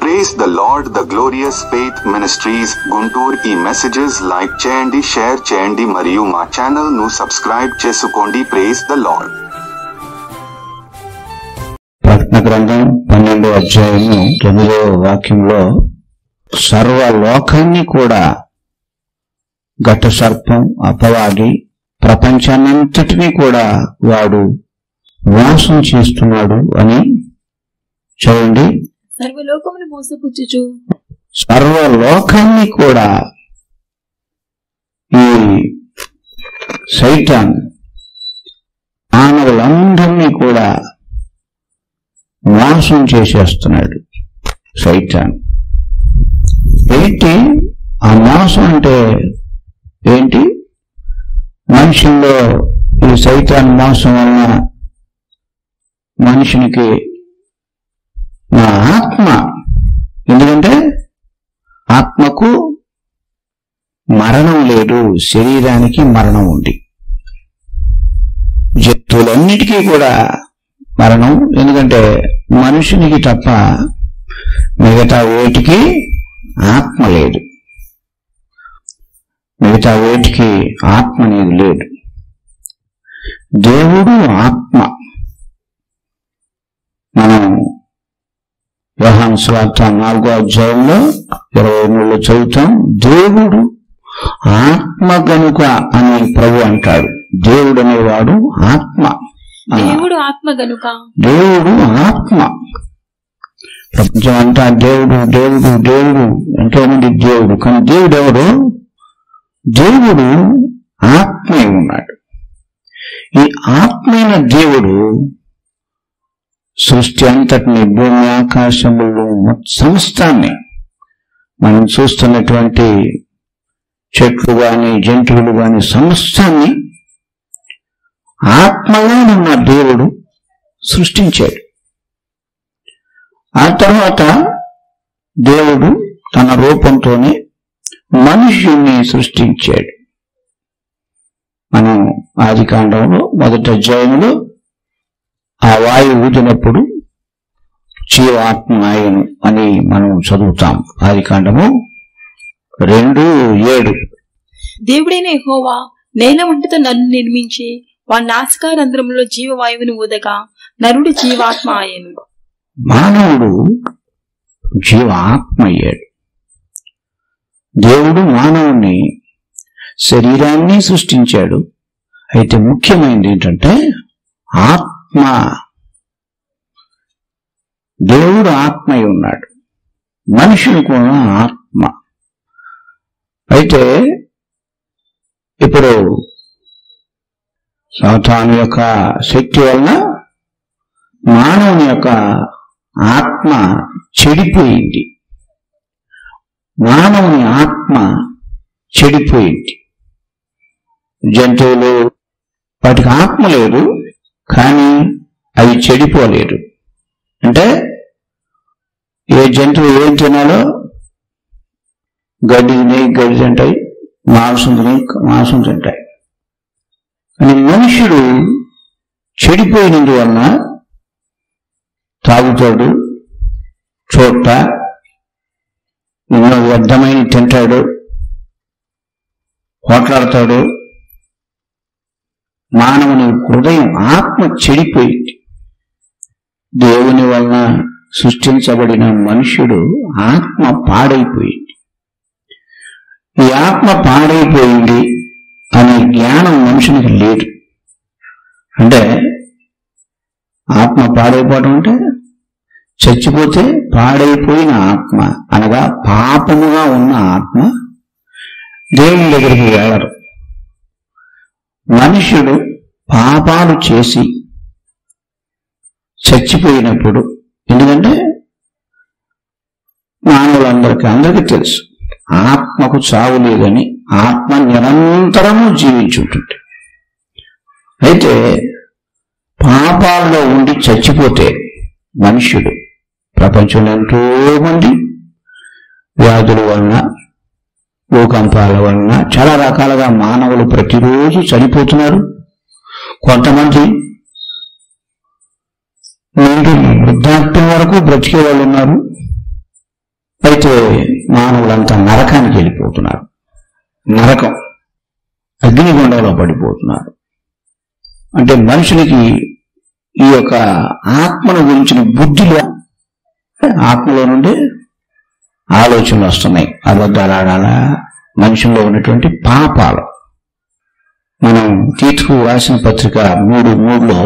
Praise the lord the glorious faith ministries Guntur ఈ messages like చేయండి share చేయండి మరియు మా ఛానల్ ను సబ్స్క్రైబ్ చేసుకోండి ప్రేస్ ద లార్డ్ ప్రకటన గ్రంథం పన్నెండో అధ్యాయము తొమ్మిదో వాక్యంలో సర్వ లోకాన్ని కూడా ఘట సర్పం అపవాది ప్రపంచాన్నంతటినీ కూడా వాడు మోసం చేస్తున్నాడు అని చూడండి సర్వలోకమును మోసపుచ్చుచు సర్వ లోకాన్ని కూడా ఈ సైతాన్ మానవులందరినీ కూడా మోసం చేసేస్తున్నాడు సైతాన్ ఏంటి ఆ మోసం అంటే ఏంటి మనుషుల్లో ఈ సైతాన్ మోసం వలన మనుషునికి నా ఆత్మ ఎందుకంటే ఆత్మకు మరణం లేదు శరీరానికి మరణం ఉంది జంతువులన్నిటికీ కూడా మరణం ఎందుకంటే మనుషునికి తప్ప మిగతా వేటికి ఆత్మ లేదు మిగతా వేటికి ఆత్మ అనేది లేదు దేవుడు ఆత్మ మనం యోహాను స్వార్థ నాలుగో అధ్యాయంలో ఇరవై మూడులో చదువుతాం దేవుడు ఆత్మ గనుక అని ప్రభు అంటాడు దేవుడు అనేవాడు ఆత్మ ఆ, దేవుడు ఆత్మ గనుక దేవుడు ఆత్మ ప్రపంచం అంతా దేవుడు దేవుడు దేవుడు ఎంతో మంది దేవుడు కానీ దేవుడు ఎవడు దేవుడు ఆత్మై ఉన్నాడు ఈ ఆత్మైన దేవుడు సృష్టి అంతటిని భూమి ఆకాశములు మొత్తం సమస్తాన్ని మనం చూస్తున్నటువంటి చెట్లు గాని జంతువులు గాని సమస్తాన్ని ఆత్మలో ఉన్న దేవుడు సృష్టించాడు ఆ తర్వాత దేవుడు తన రూపంతోనే మనుష్యుణ్ణి సృష్టించాడు మనం ఆది కాండంలో మొదటి అధ్యాయంలో ఆ వాయువు ఊదినప్పుడు జీవాత్మ ఆయను అని మనం చదువుతాం ఆది కాండము రెండు ఏడు దేవుడైన యెహోవా నేల వంటితో నన్ను నిర్మించి వారి నాసికారంధ్రములో జీవవాయువుని ఊదగా నరుడు జీవాత్మ ఆయను మానవుడు జీవాత్మ అయ్యాడు దేవుడు మానవుని శరీరాన్ని సృష్టించాడు అయితే ముఖ్యమైనది ఏంటంటే ఆత్మ దేవుడు ఆత్మై ఉన్నాడు మనుషుని కూడా ఆత్మ అయితే ఇప్పుడు సాతాను యొక్క శక్తి వలన మానవుని యొక్క ఆత్మ చెడిపోయింది మానవుని ఆత్మ చెడిపోయింది జంతువులు వాటికి ఆత్మ లేదు కానీ అవి చెడిపోలేదు అంటే ఏ జంతువు ఏం తినాలో గడ్డి తిని గడ్డి తింటాయి మాంసం తిని మాంసం తింటాయి కానీ మనుషుడు చెడిపోయినందువలన తాగుతాడు చూట ఎన్నో వ్యర్థమైన తింటాడు పోట్లాడతాడు మానవుని హృదయం ఆత్మ చెడిపోయింది దేవుని వలన సృష్టించబడిన మనుష్యుడు ఆత్మ పాడైపోయింది ఈ ఆత్మ పాడైపోయింది అనే జ్ఞానం మనుషునికి లేదు అంటే ఆత్మ పాడైపోవడం అంటే చచ్చిపోతే పాడైపోయిన ఆత్మ అనగా పాపముగా ఉన్న ఆత్మ దేవుని దగ్గరికి వెళ్ళరు మనుషుడు పాపాలు చేసి చచ్చిపోయినప్పుడు ఎందుకంటే మానవులందరికీ అందరికీ తెలుసు ఆత్మకు చావు లేదని ఆత్మ నిరంతరము జీవించుంటుంది అయితే పాపాల్లో ఉండి చచ్చిపోతే మనుష్యుడు ప్రపంచంలో ఎంతో మంది వ్యాధుల వలన భూకంపాల వలన చాలా రకాలుగా మానవులు ప్రతిరోజు చనిపోతున్నారు కొంతమంది నుండి వృద్ధాప్యం వరకు బ్రతికే వాళ్ళు ఉన్నారు అయితే మానవులంతా నరకానికి వెళ్ళిపోతున్నారు నరకం అగ్నిగుండంలో పడిపోతున్నారు అంటే మనుషులకి ఈ యొక్క ఆత్మను గురించిన బుద్ధిలో ఆత్మలో నుండి ఆలోచనలు వస్తున్నాయి అబద్ధాలు ఆడాలా మనుషుల్లో ఉన్నటువంటి పాపాలు మనం తీతుకు రాసిన పత్రిక మూడు మూడులో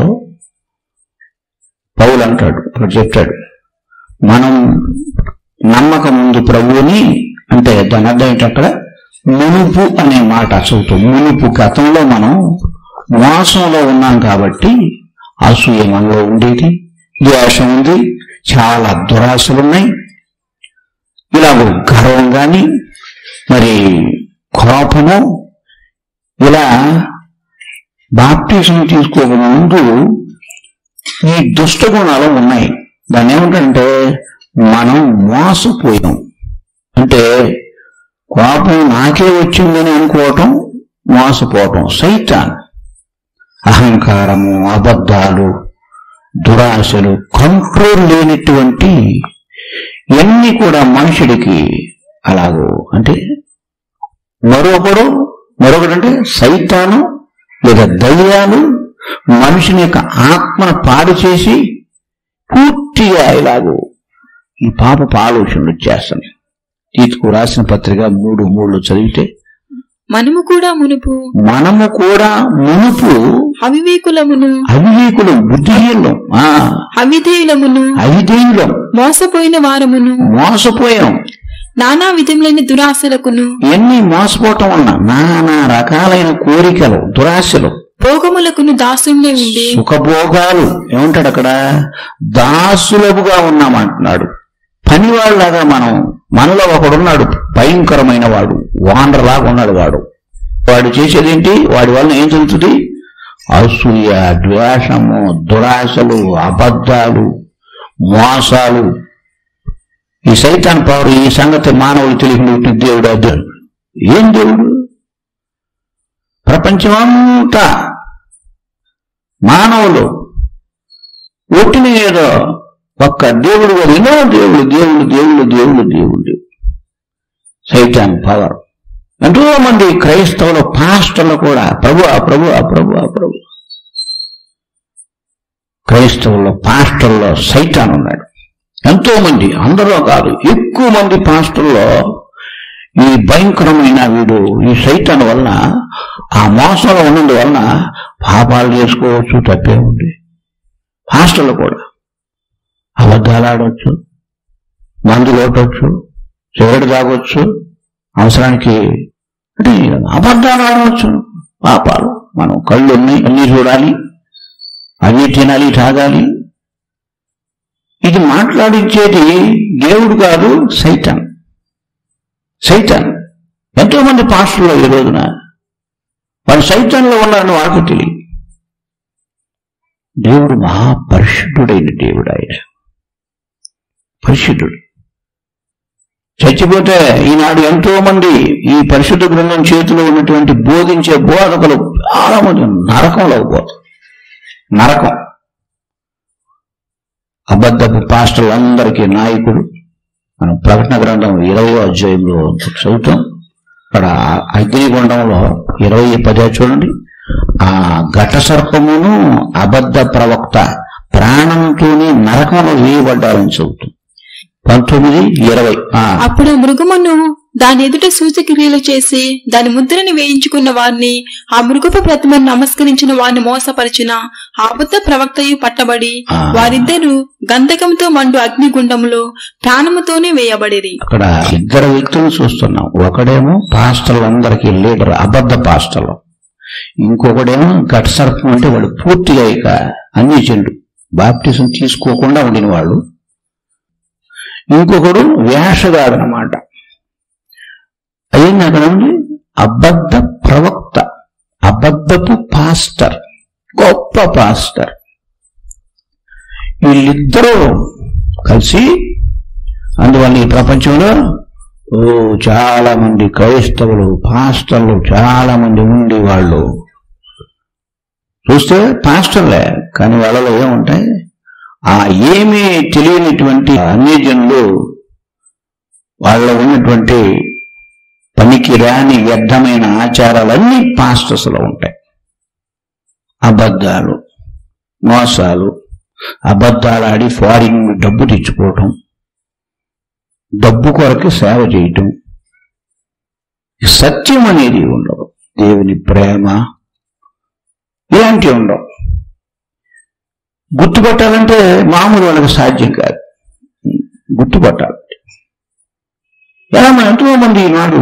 పౌలు అంటాడు అక్కడ చెప్తాడు మనం నమ్మకం ముందు ప్రభువుని అంటే దాని అర్థం ఏంటి అక్కడ మునుపు అనే మాట చదువుతాం మునుపు గతంలో మనం మోసంలో ఉన్నాం కాబట్టి అసూయ మనలో ఉండేది ద్వేషం ఉంది చాలా దురాశలున్నాయి ఇలాగ గర్వం గాని మరి కోపము ఇలా బాప్టిజం తీసుకోక ముందు ఈ దుష్ట గుణాలు ఉన్నాయి దాన్ని ఏమంటారంటే మనం మోసపోయాం అంటే కోపం నాకే వచ్చిందని అనుకోవటం మోసపోవటం సైతాన్ అహంకారము అబద్ధాలు దురాశలు కంట్రోల్ లేనటువంటి ఇవన్నీ కూడా మనుషుడికి అలాగో అంటే మరొకడు మరొకడంటే సైతాను లేదా దయ్యాలు మనుషుని యొక్క ఆత్మను పాడు చేసి పూర్తిగా ఇలాగో ఈ పాపపు ఆలోచనలు వచ్చేస్తున్నాయి తీతుకు రాసిన పత్రిక మూడు మూడు చదివితే మనము కూడా మునుపు మనము కూడా మునుపు అవివేకులమును అవివేకులు బుద్ధిహీనం ఆ అవిధేయులమును అవిధేయులం మోసపోయిన వారమును మోసపోయాం నానా విధములైన దురాశలకును ఎన్ని మోసపోవటం వలన నానా రకాలైన కోరికలు దురాశలు భోగములకును దాసుండే ఉండి సుఖభోగాలు ఏమంటాడు అక్కడ దాసులముగా ఉన్నామంటున్నాడు పనివాళ్ళలాగా మనం మనలో ఒకడున్నాడు భయంకరమైన వాడు వానరలాగా ఉన్నాడు వాడు వాడు చేసేదేంటి వాడి వలన ఏం జరుగుతుంది అసూయ ద్వేషము దురాశలు అబద్ధాలు మోసాలు ఈ సైతాన్ పవర్ ఈ సంగతి మానవులు తెలియకుండా దేవుడు అదే ఏం దేవుడు ప్రపంచమంతా మానవులు ఒట్టిని ఏదో ఒక్క దేవుడు కాదు, ఎన్నో దేవుడు దేవుడు దేవుడు దేవుడు దేవుడు సైతాన్ పవర్ ఎంతో మంది క్రైస్తవుల పాస్టర్లు కూడా ప్రభు ప్రభు ప్రభు ప్రభు క్రైస్తవుల పాస్టర్లో సైతాన్ ఉన్నాడు ఎంతో మంది అందరూ కాదు ఎక్కువ మంది పాస్టర్లో ఈ భయంకరమైన వీడు ఈ సైతాన్ వలన ఆ మోసంలో ఉన్నందు వలన పాపాలు చేసుకోవచ్చు తప్పే ఉంది పాస్టర్లు కూడా అబద్ధాలు ఆడవచ్చు మందులు కొట్టవచ్చు సిగరెట్ తాగొచ్చు అవసరానికి అంటే అబద్ధాలు ఆడవచ్చు పాపాలు మనం కళ్ళు ఉన్నాయి అన్నీ చూడాలి అవి తినాలి తాగాలి ఇది మాట్లాడించేది దేవుడు కాదు సైతాన్ సైతాన్ ఎంతో మంది పాస్టర్లు ఈ రోజున వాడు సైతాన్లో ఉన్నారని వాళ్ళకు తెలియదు దేవుడు మహాపరిశుద్ధుడైన దేవుడు ఆయన పరిశుద్ధుడు చచ్చిపోతే ఈనాడు ఎంతో మంది ఈ పరిశుద్ధ గ్రంథం చేతిలో ఉన్నటువంటి బోధించే బోధకులు చాలా మంది నరకంలో పోతారు నరకం అబద్ధపు పాస్టర్లందరికీ నాయకుడు మనం ప్రకటన గ్రంథం ఇరవై అధ్యాయంలో చదువుతాం అక్కడ అగ్నిగుండంలో ఇరవై పదో చూడండి ఆ ఘట సర్పమును అబద్ధ ప్రవక్త ప్రాణంతోనే నరకంలో వేయబడ్డారని చదువుతాం పంతొమ్మిది ఇరవై ఆ అప్పుడు ఆ మృగమును దాని ఎదుట సూచక్రియలు చేసి దాని ముద్రని వేయించుకున్న వారిని ఆ మృగపు ప్రతిమను నమస్కరించిన వారిని మోసపరిచిన ఆ అబద్ధ ప్రవక్తయు పట్టబడి ఆ. వారిద్దరూ గంధకంతో మండు అగ్నిగుండంలో ప్రాణముతోనే వేయబడిరి అక్కడ ఇద్దరు వ్యక్తులను చూస్తున్నాం ఒకడేమో పాస్టర్లందరికీ లీడర్ అబద్ధ పాస్టర్లు ఇంకొకడేమో ఘట సర్పం అంటే వాడు పూర్తిగా ఇక అన్ని చెండు బాప్టిజం తీసుకోకుండా ఉండిన వాళ్ళు ఇంకొకడు వేషగాడు అన్నమాట అయింది అక్కడ ఉంది అబద్ధ ప్రవక్త అబద్ధపు పాస్టర్ గొప్ప పాస్టర్ వీళ్ళిద్దరూ కలిసి అందువల్ల ఈ ప్రపంచంలో ఓ చాలా మంది క్రైస్తవులు పాస్టర్లు చాలా మంది ఉండి వాళ్ళు చూస్తే పాస్టర్లే కానీ వాళ్ళలో ఏముంటాయి ఆ ఏమీ తెలియనటువంటి అన్యజనులు వాళ్ళలో ఉన్నటువంటి పనికి రాని వ్యర్థమైన ఆచారాలన్నీ పాస్టర్స్లో ఉంటాయి అబద్ధాలు మోసాలు అబద్ధాలు ఆడి ఫారిన్ డబ్బు తెచ్చుకోవటం డబ్బు కొరకు సేవ చేయటం సత్యం అనేది ఉండదు దేవుని ప్రేమ ఇలాంటివి ఉండవు గుర్తుపట్టాలంటే మామూలు వాళ్ళకి సాధ్యం కాదు గుర్తుపట్టాలంటే ఎలా మన ఎంతో మంది ఈనాడు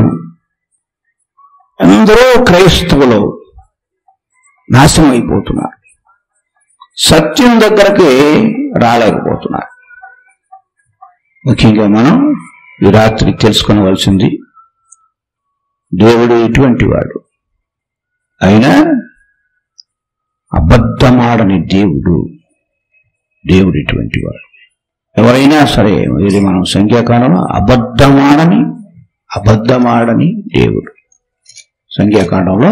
అందరూ క్రైస్తవులు నాశనం అయిపోతున్నారు సత్యం దగ్గరకి రాలేకపోతున్నారు ముఖ్యంగా మనం ఈ రాత్రి తెలుసుకోవలసింది దేవుడు ఎటువంటి వాడు అయినా అబద్ధమాడని దేవుడు దేవుడు ఎటువంటి వాడు ఎవరైనా సరే ఇది మనం సంఖ్యాకాలంలో అబద్ధమాడని అబద్ధమాడని దేవుడు సంఖ్యాకాండంలో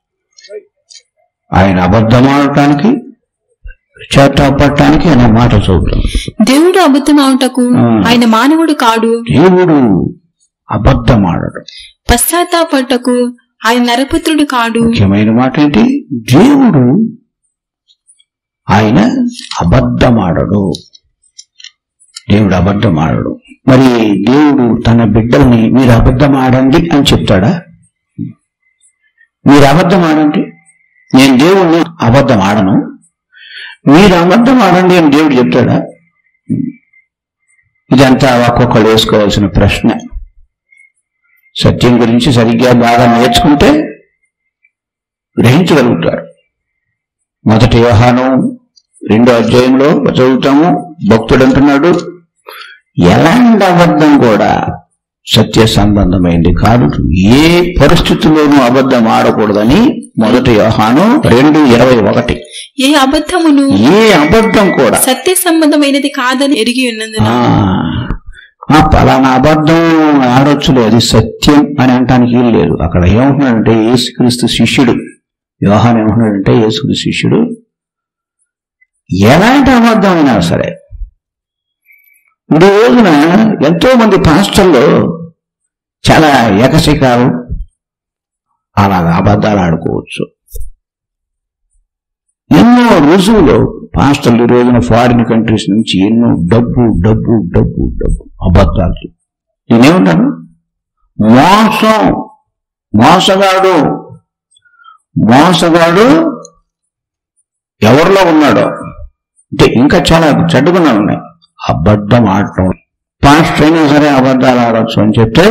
ఆయన అబద్ధమాడటానికి చేతపడటానికి అనే మాట చూద్దాం దేవుడు అబద్ధమావుటకు ఆ. ఆయన మానవుడు కాడు దేవుడు అబద్ధమాడడు పశ్చాత్తాపడటకు ఆయన నరపుత్రుడు కాడు ముఖ్యమైన మాట ఏంటి దేవుడు ఆయన అబద్ధమాడడు దేవుడు అబద్ధమాడడు మరి దేవుడు తన బిడ్డల్ని మీరు అబద్ధమాడండి అని చెప్తాడా మీరు అబద్ధం ఆడండి నేను దేవుణ్ణి అబద్ధం ఆడను మీరు అబద్ధం ఆడండి అని దేవుడు చెప్తాడా ఇదంతా ఒక్కొక్కరు వేసుకోవాల్సిన ప్రశ్న సత్యం గురించి సరిగ్గా బాగా నేర్చుకుంటే గ్రహించగలుగుతారు మొదటి వ్యవహారం రెండో అధ్యాయంలో చదువుతాము భక్తుడు అంటున్నాడు ఎలాంటి అబద్ధం కూడా సత్య సంబంధమైంది కాదు ఏ పరిస్థితుల్లోనూ అబద్ధం ఆడకూడదని మొదటి వ్యవహారం రెండు ఇరవై ఒకటి ఏ అబద్ధమును ఏ అబద్ధం కూడా సత్య సంబంధమైనది కాదని ఎరిగి ఉన్నందున ఆ, ఆ పలానా అబద్ధం ఆడొచ్చులే అది సత్యం అని అంటానికి ఏం లేదు అక్కడ ఏమంటున్నాడంటే యేసుక్రీస్తు శిష్యుడు వ్యవహారం ఏమంటున్నాడంటే యేసుక్రీస్తు శిష్యుడు ఎలాంటి అబద్ధం అయినా సరే ఈ రోజున ఎంతో మంది పాస్టర్లు చాలా ఏకశికాలు అలాగా అబద్ధాలు ఆడుకోవచ్చు ఎన్నో రుజువులు పాస్టర్లు ఈ రోజున ఫారిన్ కంట్రీస్ నుంచి ఎన్నో డబ్బు డబ్బు డబ్బు డబ్బు అబద్ధాలు నేనేమంటాను మోసం మోసగాడు మోసగాడు ఎవరిలో ఉన్నాడో అంటే ఇంకా చాలా చెడ్డగున్నా ఉన్నాయి అబద్ధం ఆడటం పాస్టర్ అయినా సరే అబద్ధాలు ఆడవచ్చు అని చెప్తే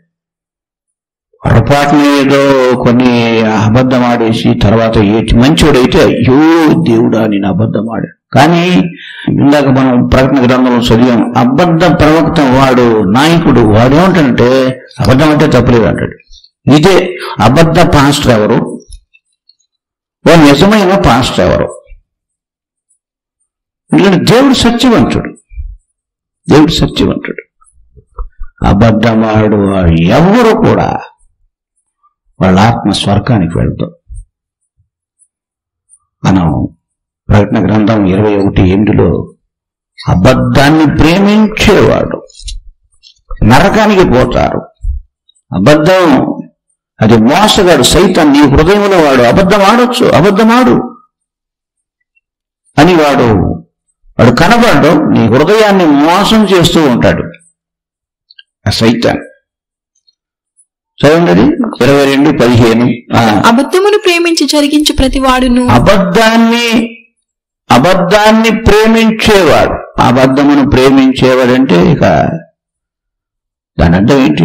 పొరపాటున ఏదో కొన్ని అబద్ధం ఆడేసి తర్వాత ఏటి మంచోడైతే అయ్యో దేవుడా నేను అబద్ధం ఆడాను కానీ ఇందాక మనం ప్రకటన గ్రంథంలో చదివాం అబద్ధ ప్రవక్త వాడు నాయకుడు వాడు ఏమంటాడంటే అబద్ధం అంటే తప్పలేదు అంటాడు ఇదే అబద్ధ పాస్టర్ ఎవరు ఓ నిజమైన పాస్టర్ ఎవరు ఎందుకంటే దేవుడు సత్యవంతుడు దేవుడు సత్యవంతుడు అబద్ధమాడు వాడు ఎవరు కూడా వాళ్ళ ఆత్మ స్వర్గానికి వెళ్తాం మనం ప్రకటన గ్రంథం ఇరవై ఒకటి ఎనిమిదిలో అబద్ధాన్ని ప్రేమించేవాడు నరకానికి పోతారు అబద్ధం అది మోసగాడు సైతం నీ హృదయంలో వాడు అబద్ధం ఆడొచ్చు అబద్ధమాడు అని వాడు వాడు కనబడడం నీ హృదయాన్ని మోసం చేస్తూ ఉంటాడు ఆ సైతాన్ చదవండి అది. ఇరవై రెండు పదిహేను ఆ, అబద్ధమును ప్రేమించి జరిగించు ప్రతి వాడును అబద్ధాన్ని అబద్ధాన్ని ప్రేమించేవాడు అబద్ధమును ప్రేమించేవాడంటే ఇక దాని అర్థం ఏంటి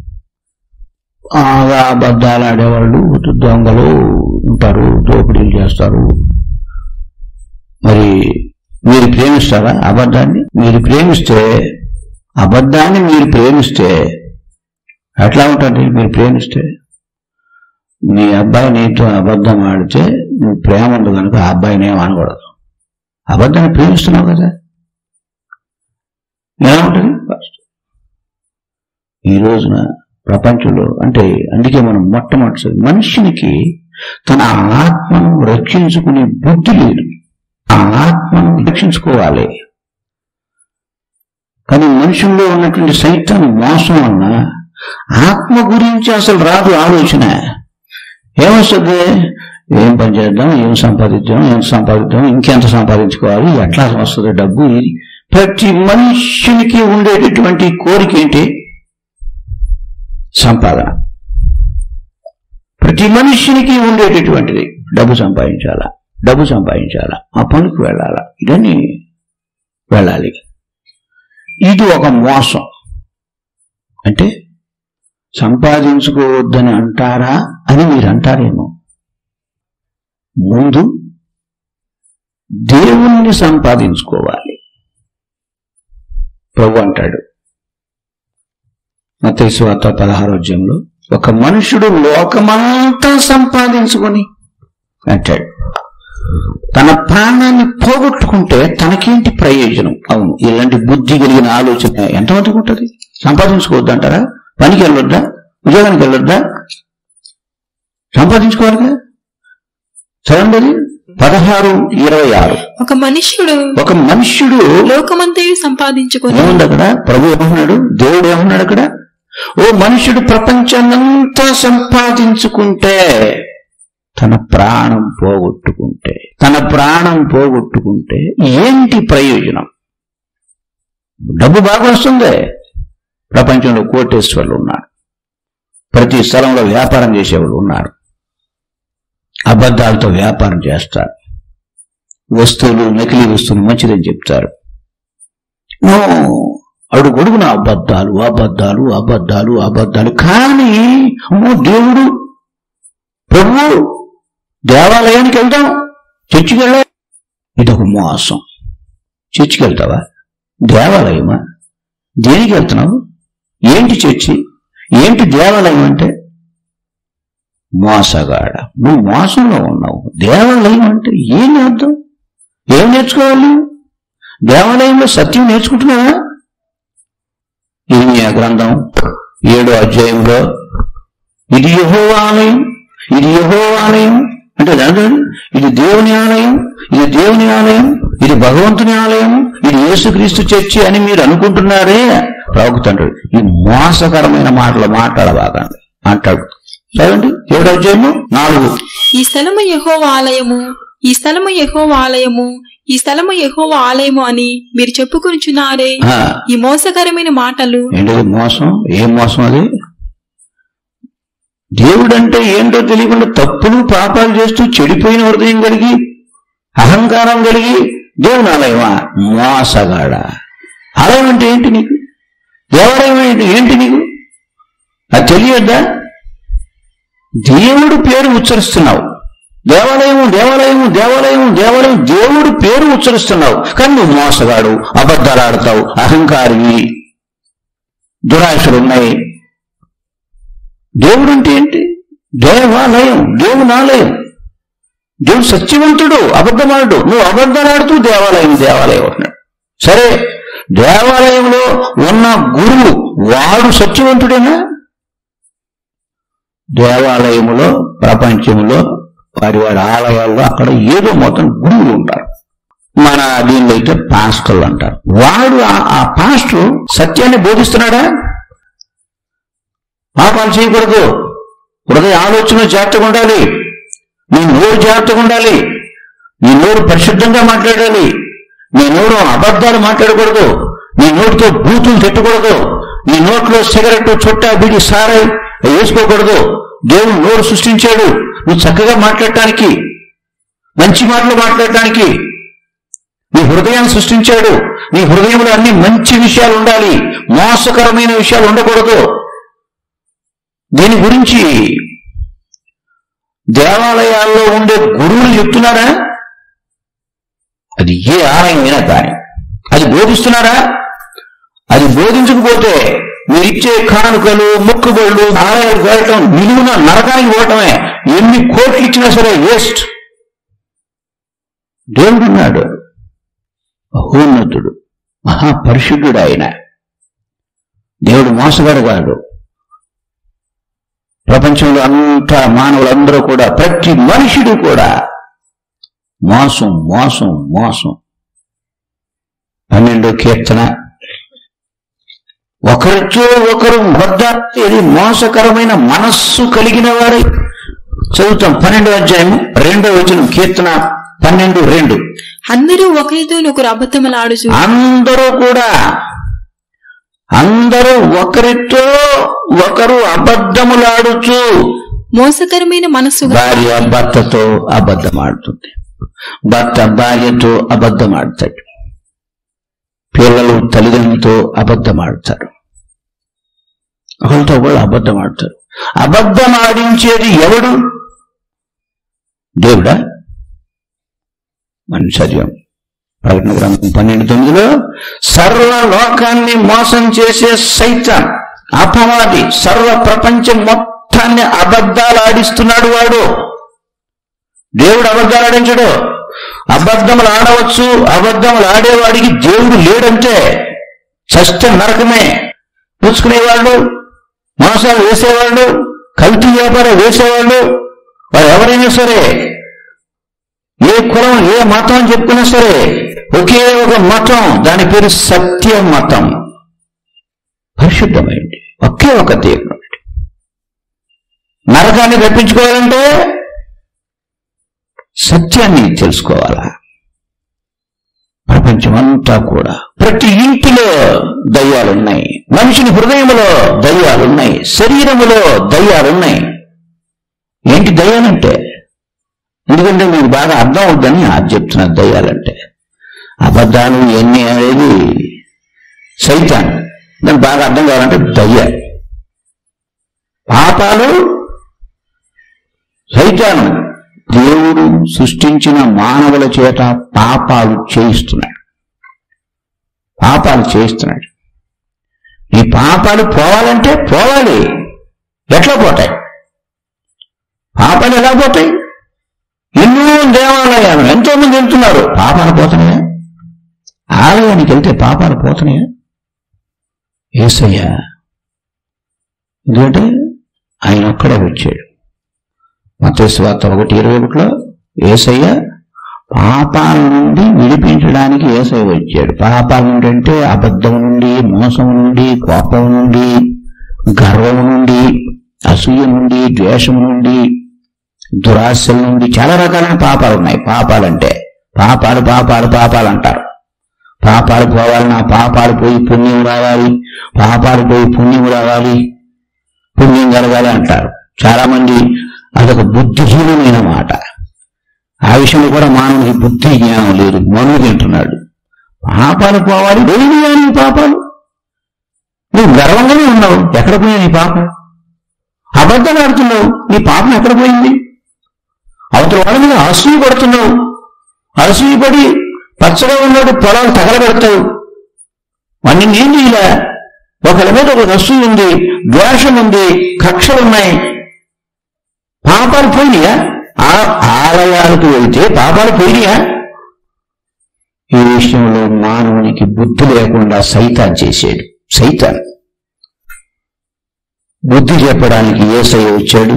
బాగా అబద్ధాలు ఆడేవాళ్ళు దొంగలు ఉంటారు దోపిడీలు చేస్తారు మరి మీరు ప్రేమిస్తారా అబద్ధాన్ని మీరు ప్రేమిస్తే అబద్ధాన్ని మీరు ప్రేమిస్తే ఎట్లా ఉంటుంది మీరు ప్రేమిస్తే మీ అబ్బాయి నీతో అబద్ధం ఆడితే నువ్వు ప్రేమ ఉంది కనుక ఆ అబ్బాయిని ఏం అనకూడదు అబద్ధాన్ని ప్రేమిస్తున్నావు కదా ఎలా ఉంటుంది ఈ రోజున ప్రపంచంలో అంటే అందుకే మనం మొట్టమొదటిసారి మనిషినికి తన ఆత్మను రక్షించుకునే బుద్ధి లేదు ఆ ఆత్మను రక్షించుకోవాలి కానీ మనుషుల్లో ఉన్నటువంటి సైతాన్ మోసం వలన ఆత్మ గురించి అసలు రాదు ఆలోచన ఏమొస్తుంది ఏం పని చేద్దాం ఏం సంపాదిద్దాం ఏం సంపాదిద్దాం ఇంకెంత సంపాదించుకోవాలి ఎట్లా వస్తుంది డబ్బు ఇది ప్రతి మనుష్యునికి ఉండేటటువంటి కోరిక ఏంటి సంపాదన ప్రతి మనుష్యునికి ఉండేటటువంటిది డబ్బు సంపాదించాలా డబ్బు సంపాదించాలా ఆ పనికి వెళ్ళాలా ఇదని వెళ్ళాలి ఇది ఒక మోసం అంటే సంపాదించుకోవద్దని అంటారా అని మీరు అంటారేమో ముందు దేవుణ్ణి సంపాదించుకోవాలి ప్రభు అంటాడు మతేశ్వాత పదహారోధ్యంలో ఒక మనుషుడు లోకమంతా సంపాదించుకొని అంటాడు తన ప్రాణాన్ని పోగొట్టుకుంటే తనకేంటి ప్రయోజనం అవును ఇలాంటి బుద్ధి కలిగిన ఆలోచన ఎంతమందికి ఉంటుంది సంపాదించుకోవద్దు అంటారా పనికి వెళ్ళొద్దా ఉద్యోగానికి వెళ్ళొద్దా సంపాదించుకోవాలిగా చదవండి అది. పదహారు ఇరవై ఆరు ఒక మనుష్యుడు ఒక మనుష్యుడు లోకమంతయు సంపాదించుకొని ఏముంది అక్కడ ప్రభు ఏమన్నాడు దేవుడు ఏమన్నాడు అక్కడ ఓ మనుషుడు ప్రపంచాన్నంతా సంపాదించుకుంటే తన ప్రాణం పోగొట్టుకుంటే తన ప్రాణం పోగొట్టుకుంటే ఏంటి ప్రయోజనం డబ్బు బాగా వస్తుంది ప్రపంచంలో కోటేశ్వర్లు ఉన్నారు ప్రతి స్థలంలో వ్యాపారం చేసేవాళ్ళు ఉన్నారు అబద్ధాలతో వ్యాపారం చేస్తారు వస్తువులు నకిలీ వస్తువులు మంచిదని చెప్తారు నో అడుగడుగున అబద్ధాలు అబద్ధాలు అబద్ధాలు అబద్ధాలు కానీ అమ్మో దేవుడు ప్రభు దేవాలయానికి వెళ్దాం చర్చికి వెళ్ళా ఇదొక మోసం చర్చికి వెళ్తావా దేవాలయమా దేనికి వెళ్తున్నావు ఏంటి చర్చి ఏంటి దేవాలయం అంటే మోసగాడ నువ్వు మోసంలో ఉన్నావు దేవాలయం అంటే ఏం అర్థం ఏం నేర్చుకోవాలి దేవాలయంలో సత్యం నేర్చుకుంటున్నావా ఇర్మియా గ్రంథం ఏడో అధ్యాయంలో ఇది యహో ఆలయం ఇది యహో ఆలయం అంటే దాని ఇది దేవుని ఆలయం ఇది దేవుని ఆలయం ఇది భగవంతుని ఆలయం ఇది యేసుక్రీస్తు చర్చి అని మీరు అనుకుంటున్నారే ప్రవక్తంటాడు ఈ మోసకరమైన మాటలు మాట్లాడబాకండి అంటాడు చదవండి ఏడో అధ్యాయము నాలుగు ఈ స్థలము యెహోవా ఆలయము ఈ స్థలము యెహోవా ఆలయము ఈ స్థలము యెహోవా ఆలయము అని మీరు చెప్పుకొనిచున్నారే ఆ, ఈ మోసకరమైన మాటలు ఏంటది మోసం ఏం మోసం అది దేవుడంటే ఏంటో తెలియకుండా తప్పులు పాపాలు చేస్తూ చెడిపోయిన హృదయం కలిగి అహంకారం కలిగి దేవుని ఆలయమా మోసగాడ ఆలయం అంటే ఏంటి నీకు దేవాలయం ఏంటి ఏంటి నీకు అది తెలియద్దా దేవుడు పేరు ఉచ్చరిస్తున్నావు దేవాలయము దేవాలయము దేవాలయము దేవాలయం దేవుడు పేరు ఉచ్చరిస్తున్నావు కానీ నువ్వు మోసగాడు అబద్ధాలు ఆడతావు అహంకారి దురాశలు ఉన్నాయి దేవుడు అంటే ఏంటి దేవాలయం దేవుని ఆలయం దేవుడు సత్యవంతుడు అబద్ధమాడు నువ్వు అబద్ధమాడుతూ దేవాలయం దేవాలయం అన్నాడు సరే దేవాలయంలో ఉన్న గురువు వాడు సత్యవంతుడేనా దేవాలయములో ప్రపంచంలో వారి వారి ఆలయాల్లో అక్కడ ఏదో మొత్తం గురువులు ఉంటారు మన దీనిలో అయితే పాస్టర్లు అంటారు వాడు ఆ- ఆ పాస్టర్ సత్యాన్ని బోధిస్తున్నాడా పాపాలు చేయకూడదు హృదయ ఆలోచన జాగ్రత్తగా ఉండాలి నీ నోరు జాగ్రత్తగా ఉండాలి నీ నోరు పరిశుద్ధంగా మాట్లాడాలి నీ నోరు అబద్ధాలు మాట్లాడకూడదు నీ నోటితో బూతులు తిట్టకూడదు నీ నోట్లో సిగరెట్ చుట్టా బిడి సారాయి వేసుకోకూడదు దేవుడు నోరు సృష్టించాడు నువ్వు చక్కగా మాట్లాడటానికి మంచి మాటలు మాట్లాడటానికి నీ హృదయాన్ని సృష్టించాడు నీ హృదయంలో అన్ని మంచి విషయాలు ఉండాలి మోసకరమైన విషయాలు ఉండకూడదు దీని గురించి దేవాలయాల్లో ఉండే గురువులు చెప్తున్నారా అది ఏ ఆలయమైనా కానీ అది బోధిస్తున్నారా అది బోధించకపోతే మీరు ఇచ్చే కానుకలు మొక్కుబళ్ళు ఆలయాలకు వెళ్ళటం నిలువున నరకానికి పోవటమే ఎన్ని కోట్లు ఇచ్చినా సరే వేస్ట్ దేవుడున్నాడు మహోన్నతుడు మహాపరిశుద్ధుడు ఆయన దేవుడు మోసగాడు కాదు ప్రపంచంలో అంతా మానవులందరూ కూడా ప్రతి మనుషుడు కూడా మోసం మోసం మోసం పన్నెండో కీర్తన ఒకరితో ఒకరు వద్ద ఇది మోసకరమైన మనస్సు కలిగిన వారై చదువుతాం పన్నెండో అధ్యాయం రెండో వచనం కీర్తన పన్నెండు రెండు అందరూ ఒకరితో ఒకరు అబద్ధములాడుచు అందరూ కూడా అందరూ ఒకరితో ఒకరు అబద్ధములాడుచు మోసకరమైన మనస్సు భార్య భర్తతో అబద్ధమాడుతుంది భర్త భార్యతో అబద్ధమాడతాడు పిల్లలు తల్లిదండ్రులతో అబద్ధమాడతారు ఒకరితో కూడా అబద్ధమాడతారు అబద్ధమాడించేది ఎవడు దేవుడా మన చదివాం ప్రకటన గ్రంథం పన్నెండు తొమ్మిదిలో సర్వ లోకాన్ని మోసం చేసే సైతాన్ అపవాది సర్వ ప్రపంచం మొత్తాన్ని అబద్ధాలు ఆడిస్తున్నాడు వాడు దేవుడు అబద్ధాలు ఆడించడు అబద్ధములు ఆడవచ్చు అబద్ధములు ఆడేవాడికి దేవుడు లేడంటే చస్తే నరకమే పుచ్చుకునేవాళ్ళు మోసాలు వేసేవాళ్ళు కల్తీ వ్యాపారం వేసేవాళ్ళు వారు ఎవరైనా సరే ఏ కులం ఏ మతం అని చెప్పుకున్నా సరే ఒకే ఒక మతం దాని పేరు సత్య మతం పరిశుద్ధమైంది ఒకే ఒక దేవుడు నరకాన్ని తప్పించుకోవాలంటే సత్యాన్ని తెలుసుకోవాలా ప్రపంచమంతా కూడా ప్రతి ఇంటిలో దయ్యాలున్నాయి మనిషిని హృదయంలో దయ్యాలున్నాయి శరీరములో దయ్యాలున్నాయి ఏంటి దయ్యాలంటే ఎందుకంటే మీకు బాగా అర్థం అవుద్దని అది చెప్తున్నారు దయ్యాలంటే అబద్ధాలు ఎన్ని అనేది సైతాన్ దానికి బాగా అర్థం కావాలంటే దయ్యాలు పాపాలు సైతాను దేవుడు సృష్టించిన మానవుల చేత పాపాలు చేయిస్తున్నాడు పాపాలు చేయిస్తున్నాడు ఈ పాపాలు పోవాలంటే పోవాలి ఎట్లా పోతాయి పాపాలు ఎలా పోతాయి ఎన్నో దేవాలయాలు ఎంతో మంది వెళ్తున్నారు పాపాలు పోతున్నాయా ఆలయానికి వెళ్తే పాపాలు పోతున్నాయా ఏసయ్యా ఎందుకంటే ఆయన ఒక్కడే వచ్చాడు మతేశ్వార్త ఒకటి ఇరవై ఒకటిలో ఏసయ్య పాపాల నుండి విడిపించడానికి ఏసయ్య వచ్చాడు పాపాల నుండి అంటే అబద్ధం నుండి మోసం నుండి కోపం నుండి గర్వం నుండి అసూయ నుండి ద్వేషం నుండి దురాశల నుండి చాలా రకాలైన పాపాలు ఉన్నాయి పాపాలంటే పాపాలు పాపాలు పాపాలు అంటారు పాపాలు పోవాలన్నా పాపాలు పోయి పుణ్యం రావాలి పాపాలు పోయి పుణ్యం రావాలి పుణ్యం కలగాలి అంటారు చాలా మంది అదొక బుద్ధిహీనమైన మాట ఆ విషయంలో కూడా మానవునికి బుద్ధి జ్ఞానం లేదు మనువు తింటున్నాడు పాపాలు పోవాలి పోయినాయా నీ పాపాలు నువ్వు గర్వంగానే ఉన్నావు ఎక్కడ పోయినా నీ పాపం అబద్ధం ఆడుతున్నావు నీ పాపం ఎక్కడ పోయింది అవతల వాళ్ళ మీద అసూయ పడుతున్నావు అసూయ పడి పచ్చగా ఉన్నాడు పొలాలు తగలబెడతావు వాడిని నేను ఇలా ఒకరి మీద ఒక అసూయ ఉంది ద్వేషం ఉంది కక్షలు ఉన్నాయి పాపాలు పోయినాయా ఆ ఆలయాలకు వెళ్తే పాపాలు పోయినాయా ఈ విషయంలో మానవునికి బుద్ధి లేకుండా సైతాన్ చేశాడు సైతాన్ బుద్ధి చెప్పడానికి ఏసై వచ్చాడు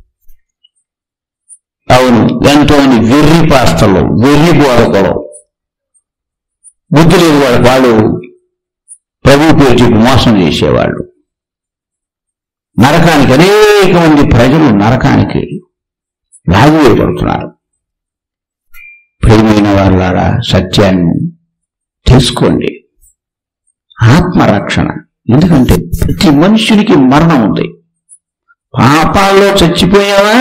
అవును ఎంతో మంది వెర్రి పాస్తలు వెర్రి బోధకులు బుద్ధి లేదు వాళ్ళు వాళ్ళు ప్రభు పేరు చెప్పి మోసం చేసేవాళ్ళు నరకానికి అనేక మంది ప్రజలు నరకానికి లాగివేయబడుతున్నారు ప్రియమైన వాళ్ళారా సత్యాన్ని తెలుసుకోండి ఆత్మరక్షణ ఎందుకంటే ప్రతి మనుషునికి మరణం ఉంది పాపాల్లో చచ్చిపోయావా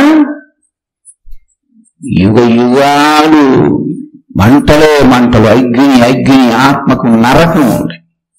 యుగ యుగాలు మంటలే మంటలు అగ్ని అగ్ని ఆత్మకు నరకం ఉంది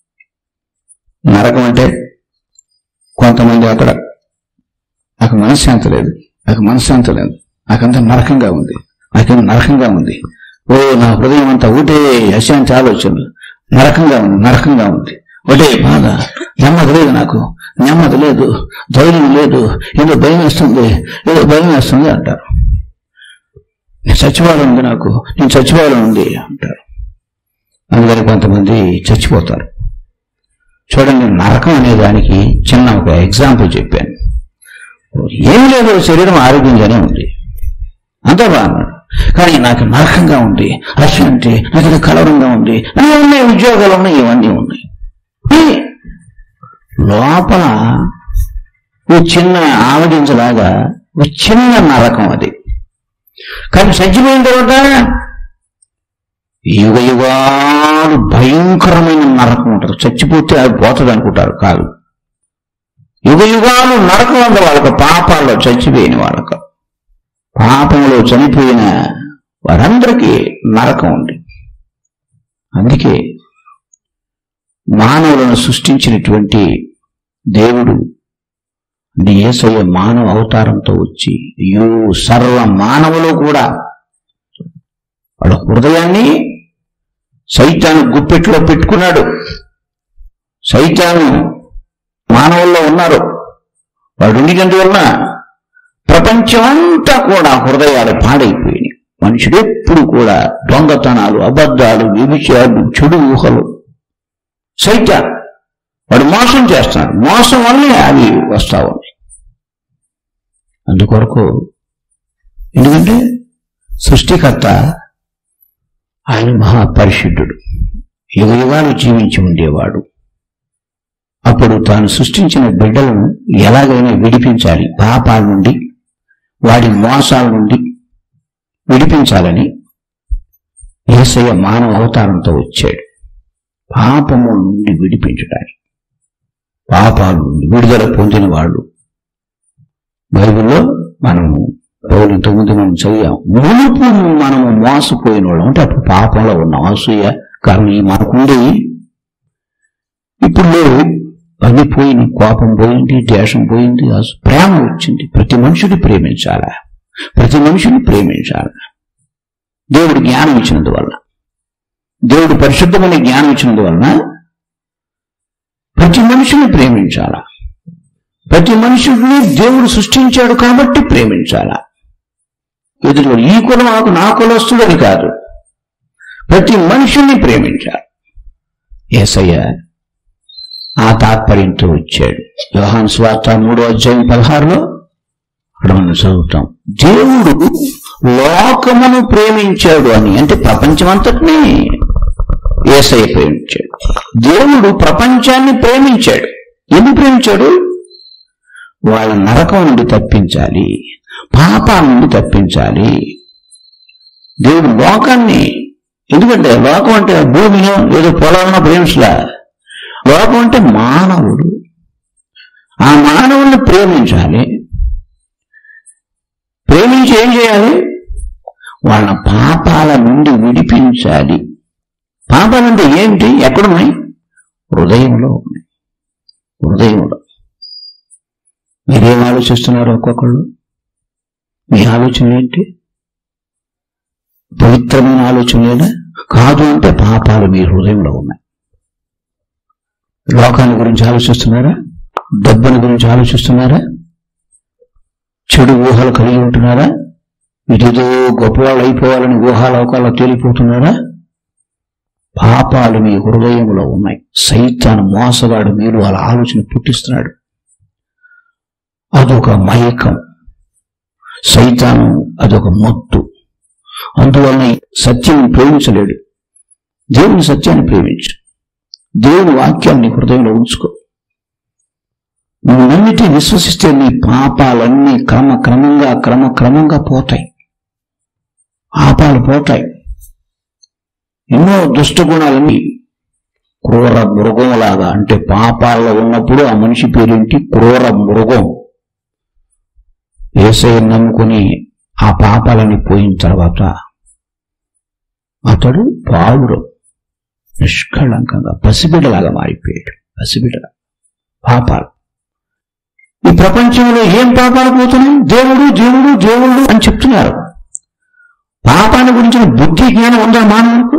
నరకం అంటే కొంతమంది అక్కడ నాకు మనశ్శాంతి లేదు నాకు మనశ్శాంతి లేదు నాకంతా నరకంగా ఉంది నాకేమో నరకంగా ఉంది ఓ నా హృదయం అంతా ఒకటే అశాంతి ఆలోచనలు నరకంగా ఉంది నరకంగా ఉంది ఒకటే బాధ నెమ్మది లేదు నాకు నెమ్మది లేదు ధైర్యం లేదు ఏదో భయం వేస్తుంది ఏదో భయం వేస్తుంది అంటారు నేను చచ్చిపోవాలని ఉంది నాకు నేను చచ్చిపోవాలని ఉంది అంటారు అందుకని కొంతమంది చచ్చిపోతారు చూడండి నరకం అనే దానికి చిన్న ఒక ఎగ్జాంపుల్ చెప్పాను ఏం లేదు శరీరం ఆరోగ్యంగానే ఉంది అంతా బాగున్నాడు కానీ నాకు నరకంగా ఉంది అశాంతి నాకు ఇది కలవరంగా ఉంది అన్నీ ఉన్నాయి ఉద్యోగాలు ఉన్నాయి ఇవన్నీ ఉన్నాయి ఏ, లోపల ఓ చిన్న ఆవగింజలాగా ఒక చిన్న నరకం అది కానీ చచ్చిపోయిన తర్వాత యుగ యుగాలు భయంకరమైన నరకం ఉంటుంది చచ్చిపోతే అది పోతుంది అనుకుంటారు కాదు యుగ యుగాలు నరకం ఉంది వాళ్ళకు పాపాల్లో చచ్చిపోయిన వాళ్ళకు పాపంలో చనిపోయిన వారందరికీ నరకం ఉంది అందుకే మానవులను సృష్టించినటువంటి దేవుడు అంటే యేసయ్య మానవ అవతారంతో వచ్చి అయ్యో సర్వ మానవులు కూడా వాళ్ళ హృదయాన్ని సైతాను గుప్పెట్లో పెట్టుకున్నాడు సైతాను మానవుల్లో ఉన్నారు వాడు ఉండినందువల్ల ప్రపంచమంతా కూడా హృదయాలు పాడైపోయినాయి మనుషుడు ఎప్పుడు కూడా దొంగతనాలు అబద్ధాలు వ్యభిచారాలు చెడు ఊహలు సైతాన్ వాడు మోసం చేస్తున్నాడు మోసం వల్లే అవి వస్తా ఉన్నాయి అందుకొరకు ఎందుకంటే సృష్టికర్త ఆయన మహాపరిశుద్ధుడు యుగ యుగాలు జీవించి ఉండేవాడు అప్పుడు తాను సృష్టించిన బిడ్డలను ఎలాగైనా విడిపించాలి పాపాల నుండి వాడి మోసాల నుండి విడిపించాలని ఏసయ్య మానవ అవతారంతో వచ్చాడు పాపము నుండి విడిపించడానికి పాపాల నుండి విడుదల పొందిన వాళ్ళు బైబిల్లో మనము పౌలు ఇంతకుముందు మనం చదివాం మునుపు మనము మోసపోయిన వాళ్ళం అంటే అప్పుడు పాపంలో ఉన్నాం అసూయ కారణం ఈ మనకుండి ఇప్పుడు లేవు అన్ని పోయింది కోపం పోయింది దేశం పోయింది అస- ప్రేమ వచ్చింది ప్రతి మనుషుని ప్రేమించాలా ప్రతి మనిషిని ప్రేమించాలా దేవుడు జ్ఞానం ఇచ్చినందువల్ల దేవుడు పరిశుద్ధమైన జ్ఞానం ఇచ్చినందువలన ప్రతి మనిషిని ప్రేమించాలా ప్రతి మనుషుడిని దేవుడు సృష్టించాడు కాబట్టి ప్రేమించాలా ఎదురు ఈ కులం నాకు నా కులస్తుడని కాదు ప్రతి మనిషిని ప్రేమించాలి ఏసయ్య ఆ తాత్పర్యంతో వచ్చాడు యోహాన్ స్వార్థ మూడో అధ్యాయం పదహారులో అక్కడ మనం చదువుతాం దేవుడు లోకమును ప్రేమించాడు అని అంటే ప్రపంచమంతటినీ ఏసయ్య ప్రేమించాడు దేవుడు ప్రపంచాన్ని ప్రేమించాడు ఎందుకు ప్రేమించాడు వాళ్ళ నరకం నుండి తప్పించాలి పాపాల నుండి తప్పించాలి దేవుడు లోకాన్ని ఎందుకంటే లోకం అంటే భూమిలో ఏదో పొలాలను ప్రేమించలా లోకం అంటే మానవుడు ఆ మానవుల్ని ప్రేమించాలి ప్రేమించి ఏం చేయాలి వాళ్ళ పాపాల నుండి విడిపించాలి పాపాలంటే ఏంటి ఎక్కడున్నాయి హృదయంలో ఉన్నాయి హృదయంలో మీరేం ఆలోచిస్తున్నారు ఒక్కొక్కళ్ళు మీ ఆలోచన ఏంటి పవిత్రమైన ఆలోచన లేదా కాదు అంటే పాపాలు మీ హృదయంలో ఉన్నాయి లోకాన్ని గురించి ఆలోచిస్తున్నారా డబ్బుని గురించి ఆలోచిస్తున్నారా చెడు ఊహలు కలిగి ఉంటున్నారా ఇదేదో గొప్పవాళ్ళు అయిపోవాలని ఊహాలోకాల్లో తేలిపోతున్నారా పాపాలు మీ హృదయంలో ఉన్నాయి సైతాను మోసగాడు మీరు వాళ్ళ ఆలోచన పుట్టిస్తున్నాడు అదొక మైకం సైతాను అదొక మొత్తు అందువలన సత్యం ప్రేమించలేడు దేవుని సత్యాన్ని ప్రేమించు దేవుని వాక్యాన్ని హృదయంలో ఉంచుకో నువ్వు నమ్మితే విశ్వసిస్తే నీ పాపాలన్నీ క్రమ క్రమంగా క్రమ క్రమంగా పోతాయి పాపాలు పోతాయి ఎన్నో దుష్ట గుణాలన్నీ క్రూర మృగంలాగా అంటే పాపాల్లో ఉన్నప్పుడు ఆ మనిషి పేరేంటి క్రూర మృగం ఏసై నమ్ముకుని ఆ పాపాలని పోయిన తర్వాత అతడు పావుడు నిష్కళంకంగా పసిబిడ్డలాగా మారిపోయాడు పసిబిడ్డ పాపాలు ఈ ప్రపంచంలో ఏం పాపాలు పోతున్నాయి దేవుడు దేవుడు దేవుడు అని చెప్తున్నారు పాపాన్ని గురించిన బుద్ధి జ్ఞానం ఉందా మానవులకు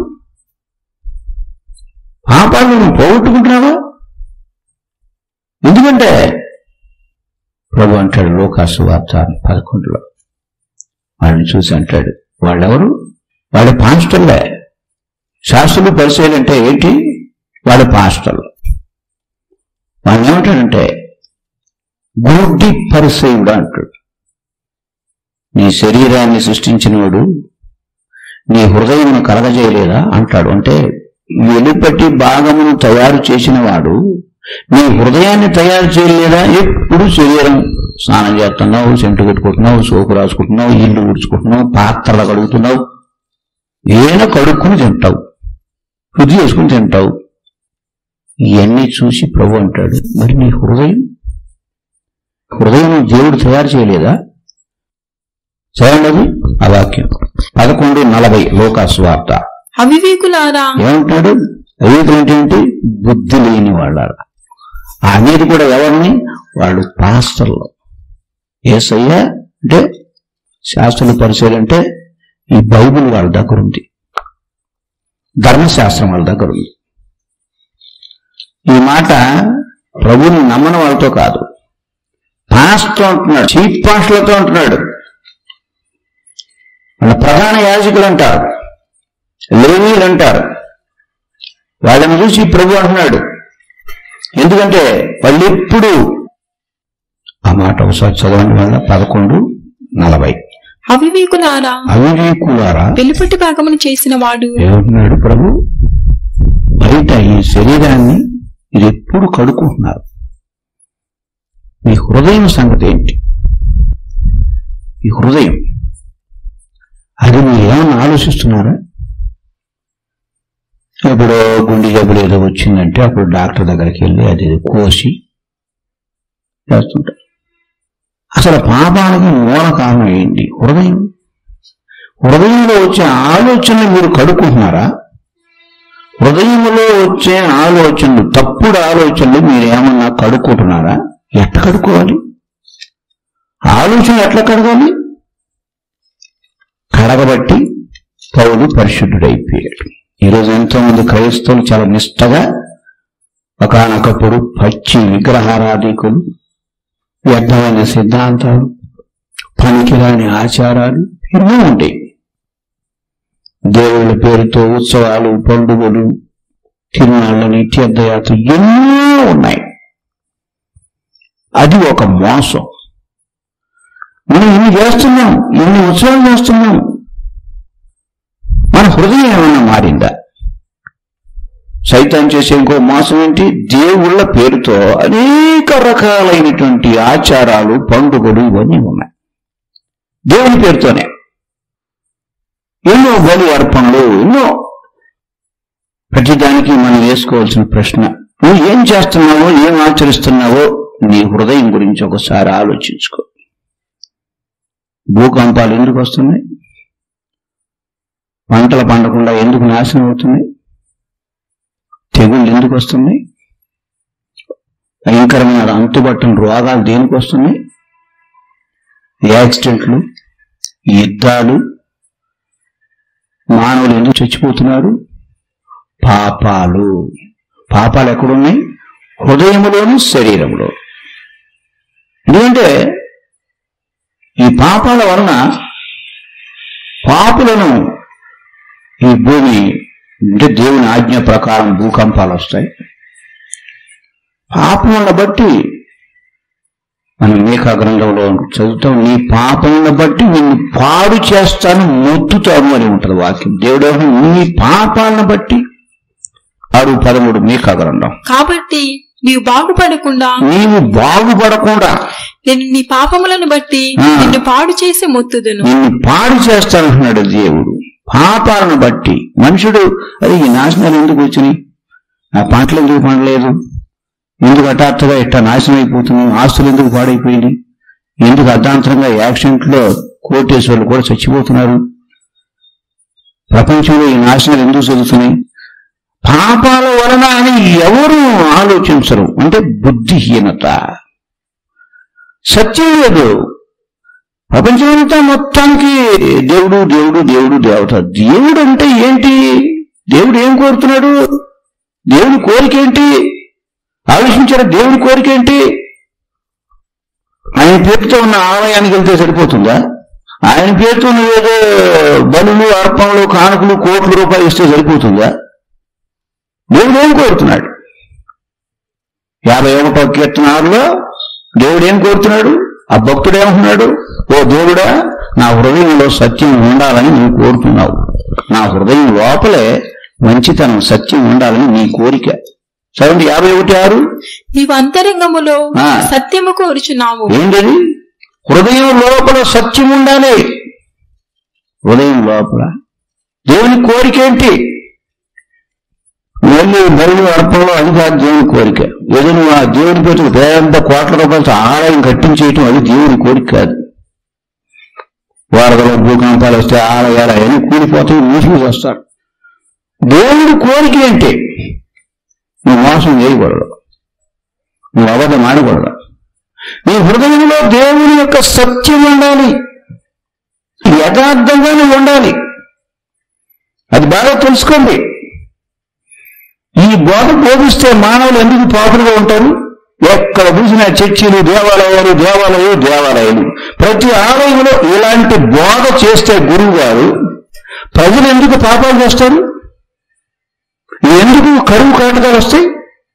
పాపాలు నువ్వు పోగొట్టుకుంటున్నావా ఎందుకంటే ప్రభు అంటాడు లోకాసు వార్త పదకొండులో వాళ్ళని చూసి అంటాడు వాళ్ళెవరు వాళ్ళ పాస్టర్లే శాస్త్రులు పరిచయాలు అంటే ఏంటి వాళ్ళ పాస్టర్లు వాళ్ళు ఏమంటాడంటే గుడ్డి పరిచయుడు అంటాడు నీ శరీరాన్ని సృష్టించినవాడు నీ హృదయమును కలగజేయలేదా అంటాడు అంటే వెలుపటి భాగమును తయారు చేసిన వాడు నీ హృదయాన్ని తయారు చేయలేదా ఎప్పుడు శరీరం స్నానం చేస్తున్నావు సెంటు పెట్టుకుంటున్నావు సోపు రాసుకుంటున్నావు ఇల్లు ఉడుచుకుంటున్నావు పాత్రలు కడుగుతున్నావు ఏదైనా కడుక్కుని తింటావు శుద్ధి చేసుకుని తింటావు ఇవన్నీ చూసి ప్రభు అంటాడు మరి నీ హృదయం హృదయం దేవుడు తయారు చేయలేదా చదవండి ఆ వాక్యం పదకొండు నలభై లోకాసు వార్త అవివేకులారా ఏమంటాడు అవివేకులు అంటే ఏంటి బుద్ధి లేని వాళ్ళ అనేది కూడా ఎవరిని వాళ్ళు పాస్టర్లు ఏసయ్య అంటే శాస్త్రుల పరిచయం అంటే ఈ బైబిల్ వాళ్ళ దగ్గర ఉంది ధర్మశాస్త్రం వాళ్ళ దగ్గర ఉంది ఈ మాట ప్రభుని నమ్మని వాళ్ళతో కాదు పాస్టర్ అంటున్నాడు చీఫ్ పాస్టర్లతో అంటున్నాడు వాళ్ళ ప్రధాన యాజకులు అంటారు లేవీలు అంటారు వాళ్ళని చూసి ప్రభు అంటున్నాడు ఎందుకంటే వాళ్ళు ఎప్పుడు ఆ మాట ఒకసారి చదవండి వల్ల పదకొండు నలభై అవివేకులారా అవివేకులారా వెలుపటి భాగమును చేసిన వాడు ఏమంటున్నాడు ప్రభు బయట ఈ శరీరాన్ని ఇది ఎప్పుడు కడుక్కుంటున్నారు మీ హృదయం సంగతి ఏంటి ఈ హృదయం అది మీరు ఏమన్నా ఆలోచిస్తున్నారా ఇప్పుడు గుండె జబ్బులు ఏదో వచ్చిందంటే అప్పుడు డాక్టర్ దగ్గరికి వెళ్ళి అది కోసి చేస్తుంటారు అసలు పాపానికి మూల కారణం ఏంటి హృదయం హృదయంలో వచ్చే ఆలోచనలు మీరు కడుక్కుంటున్నారా హృదయంలో వచ్చే ఆలోచనలు తప్పుడు ఆలోచనలు మీరు ఏమన్నా కడుక్కుంటున్నారా ఎట్లా కడుక్కోవాలి ఆలోచన ఎట్లా కడగాలి కడగబట్టి పౌలు పరిశుద్ధుడైపోయాడు ఈరోజు ఎంతో మంది క్రైస్తవులు చాలా నిష్టగా ఒకనొకప్పుడు పచ్చి విగ్రహారాధికులు వ్యర్థమైన సిద్ధాంతాలు పనికిరాని ఆచారాలు ఎన్నో ఉంటాయి దేవుళ్ళ పేరుతో ఉత్సవాలు పండుగలు తిరునాళ్ళని తీర్థయాత్రలు ఎన్నో ఉన్నాయి అది ఒక మోసం మనం ఇన్ని చేస్తున్నాం ఇన్ని ఉత్సవాలు చేస్తున్నాం మన హృదయం ఏమైనా మారిందా సైతం చేసే ఇంకో మోసం ఏంటి దేవుళ్ళ పేరుతో అనేక రకాలైనటువంటి ఆచారాలు పండుగలు ఇవన్నీ ఉన్నాయి దేవుని పేరుతోనే ఎన్నో బలి అర్పణలు ఎన్నో ప్రతిదానికి మనం వేసుకోవాల్సిన ప్రశ్న నువ్వు ఏం చేస్తున్నావో ఏం ఆచరిస్తున్నావో నీ హృదయం గురించి ఒకసారి ఆలోచించుకో భూకంపాలు ఎందుకు వస్తున్నాయి పంటలు పండకుండా ఎందుకు నాశనం అవుతున్నాయి తెగుళ్ళు ఎందుకు వస్తున్నాయి భయంకరమైన అంతుబట్టని రోగాలు దేనికి వస్తున్నాయి యాక్సిడెంట్లు యుద్ధాలు మానవులు ఎందుకు చచ్చిపోతున్నారు పాపాలు పాపాలు ఎక్కడున్నాయి హృదయములోను శరీరంలో ఎందుకంటే ఈ పాపాల వలన పాపులను ఈ భూమి అంటే దేవుని ఆజ్ఞ ప్రకారం భూకంపాలు వస్తాయి పాపములను బట్టి మనం మేకా గ్రంథంలో చదువుతాం నీ పాపములను బట్టి నిన్ను పాడు చేస్తాను మొత్తుతాను అని ఉంటుంది వాక్యం దేవుడు ఏమంటున్నాడు, నీ పాపాలను బట్టి ఆరు పదమూడు మేకా గ్రంథం కాబట్టి నీవు బాగుపడకుండా నీవు బాగుపడకుండా నేను నీ పాపములను బట్టి ఆ. నిన్ను పాడు చేసి మొత్తుదును నిన్ను పాడు చేస్తానంటున్నాడు దేవుడు పాపాలను బట్టి మనుషుడు అది ఈ నాశనాలు ఎందుకు వచ్చినాయి ఆ పంటలు ఎందుకు పండలేదు ఎందుకు హఠాత్తుగా ఇట్లా నాశనం అయిపోతున్నాయి ఆస్తులు ఎందుకు పాడైపోయింది ఎందుకు అర్ధాంతరంగా యాక్సిడెంట్లో కోటేశ్వర్లు కూడా చచ్చిపోతున్నారు ప్రపంచంలో ఈ నాశనాలు ఎందుకు జరుగుతున్నాయి పాపాల వలన అని ఎవరు ఆలోచించరు అంటే బుద్ధిహీనత సత్యం లేదు ప్రపంచమంతా మొత్తానికి దేవుడు దేవుడు దేవుడు దేవత దేవుడు అంటే ఏంటి దేవుడు ఏం కోరుతున్నాడు దేవుని కోరిక ఏంటి ఆలోచించారా దేవుని కోరిక ఏంటి ఆయన పేరుతో ఉన్న ఆలయానికి వెళ్తే సరిపోతుందా ఆయన పేరుతో ఉన్న ఏదో బలులు అర్పణలు కానుకలు కోట్ల రూపాయలు ఇస్తే సరిపోతుందా దేవుడు ఏం కోరుతున్నాడు యాభై ఒకటో కీర్తనారులో దేవుడు ఏం కోరుతున్నాడు ఆ భక్తుడు ఏమంటున్నాడు ఓ దేవుడా నా హృదయంలో సత్యం ఉండాలని నువ్వు కోరుతున్నావు నా హృదయం లోపలే మంచితనం సత్యం ఉండాలని నీ కోరిక చదవండి యాభై ఒకటి ఆరు నీవు అంతరంగములో ఆ. సత్యము కోరుచున్నావు ఏంటది హృదయం లోపల సత్యం ఉండాలి హృదయం లోపల దేవుని కోరిక ఏంటి వెళ్ళి బరువు అర్పణలో అది కాదు దేవుని కోరిక ఏదో నువ్వు ఆ దేవుని పేరు పెద్ద కోట్ల రూపాయలతో ఆలయం కట్టించేయటం అది దేవుని కోరిక కాదు వరదలు భూకంపాలు వస్తే ఆలయాలు అవన్నీ కూలిపోతాయి మూసుకు వస్తారు దేవుడి కోరిక ఏంటి నువ్వు మోసం చేయకూడదు నువ్వు అబద్ధం ఆడకూడదు నీ హృదయంలో దేవుని యొక్క సత్యం ఉండాలి యథార్థంగా నువ్వు ఉండాలి అది బాగా తెలుసుకోండి ఈ బోధ బోధిస్తే మానవులు ఎందుకు పాపులుగా ఉంటారు ఎక్కడ చూసిన చర్చిలు దేవాలయాలు దేవాలయాలు దేవాలయాలు ప్రతి ఆలయంలో ఇలాంటి బోధ చేస్తే గురువు గారు ప్రజలు ఎందుకు పాపాలు చేస్తారు ఎందుకు కరువు కాటకాలు వస్తాయి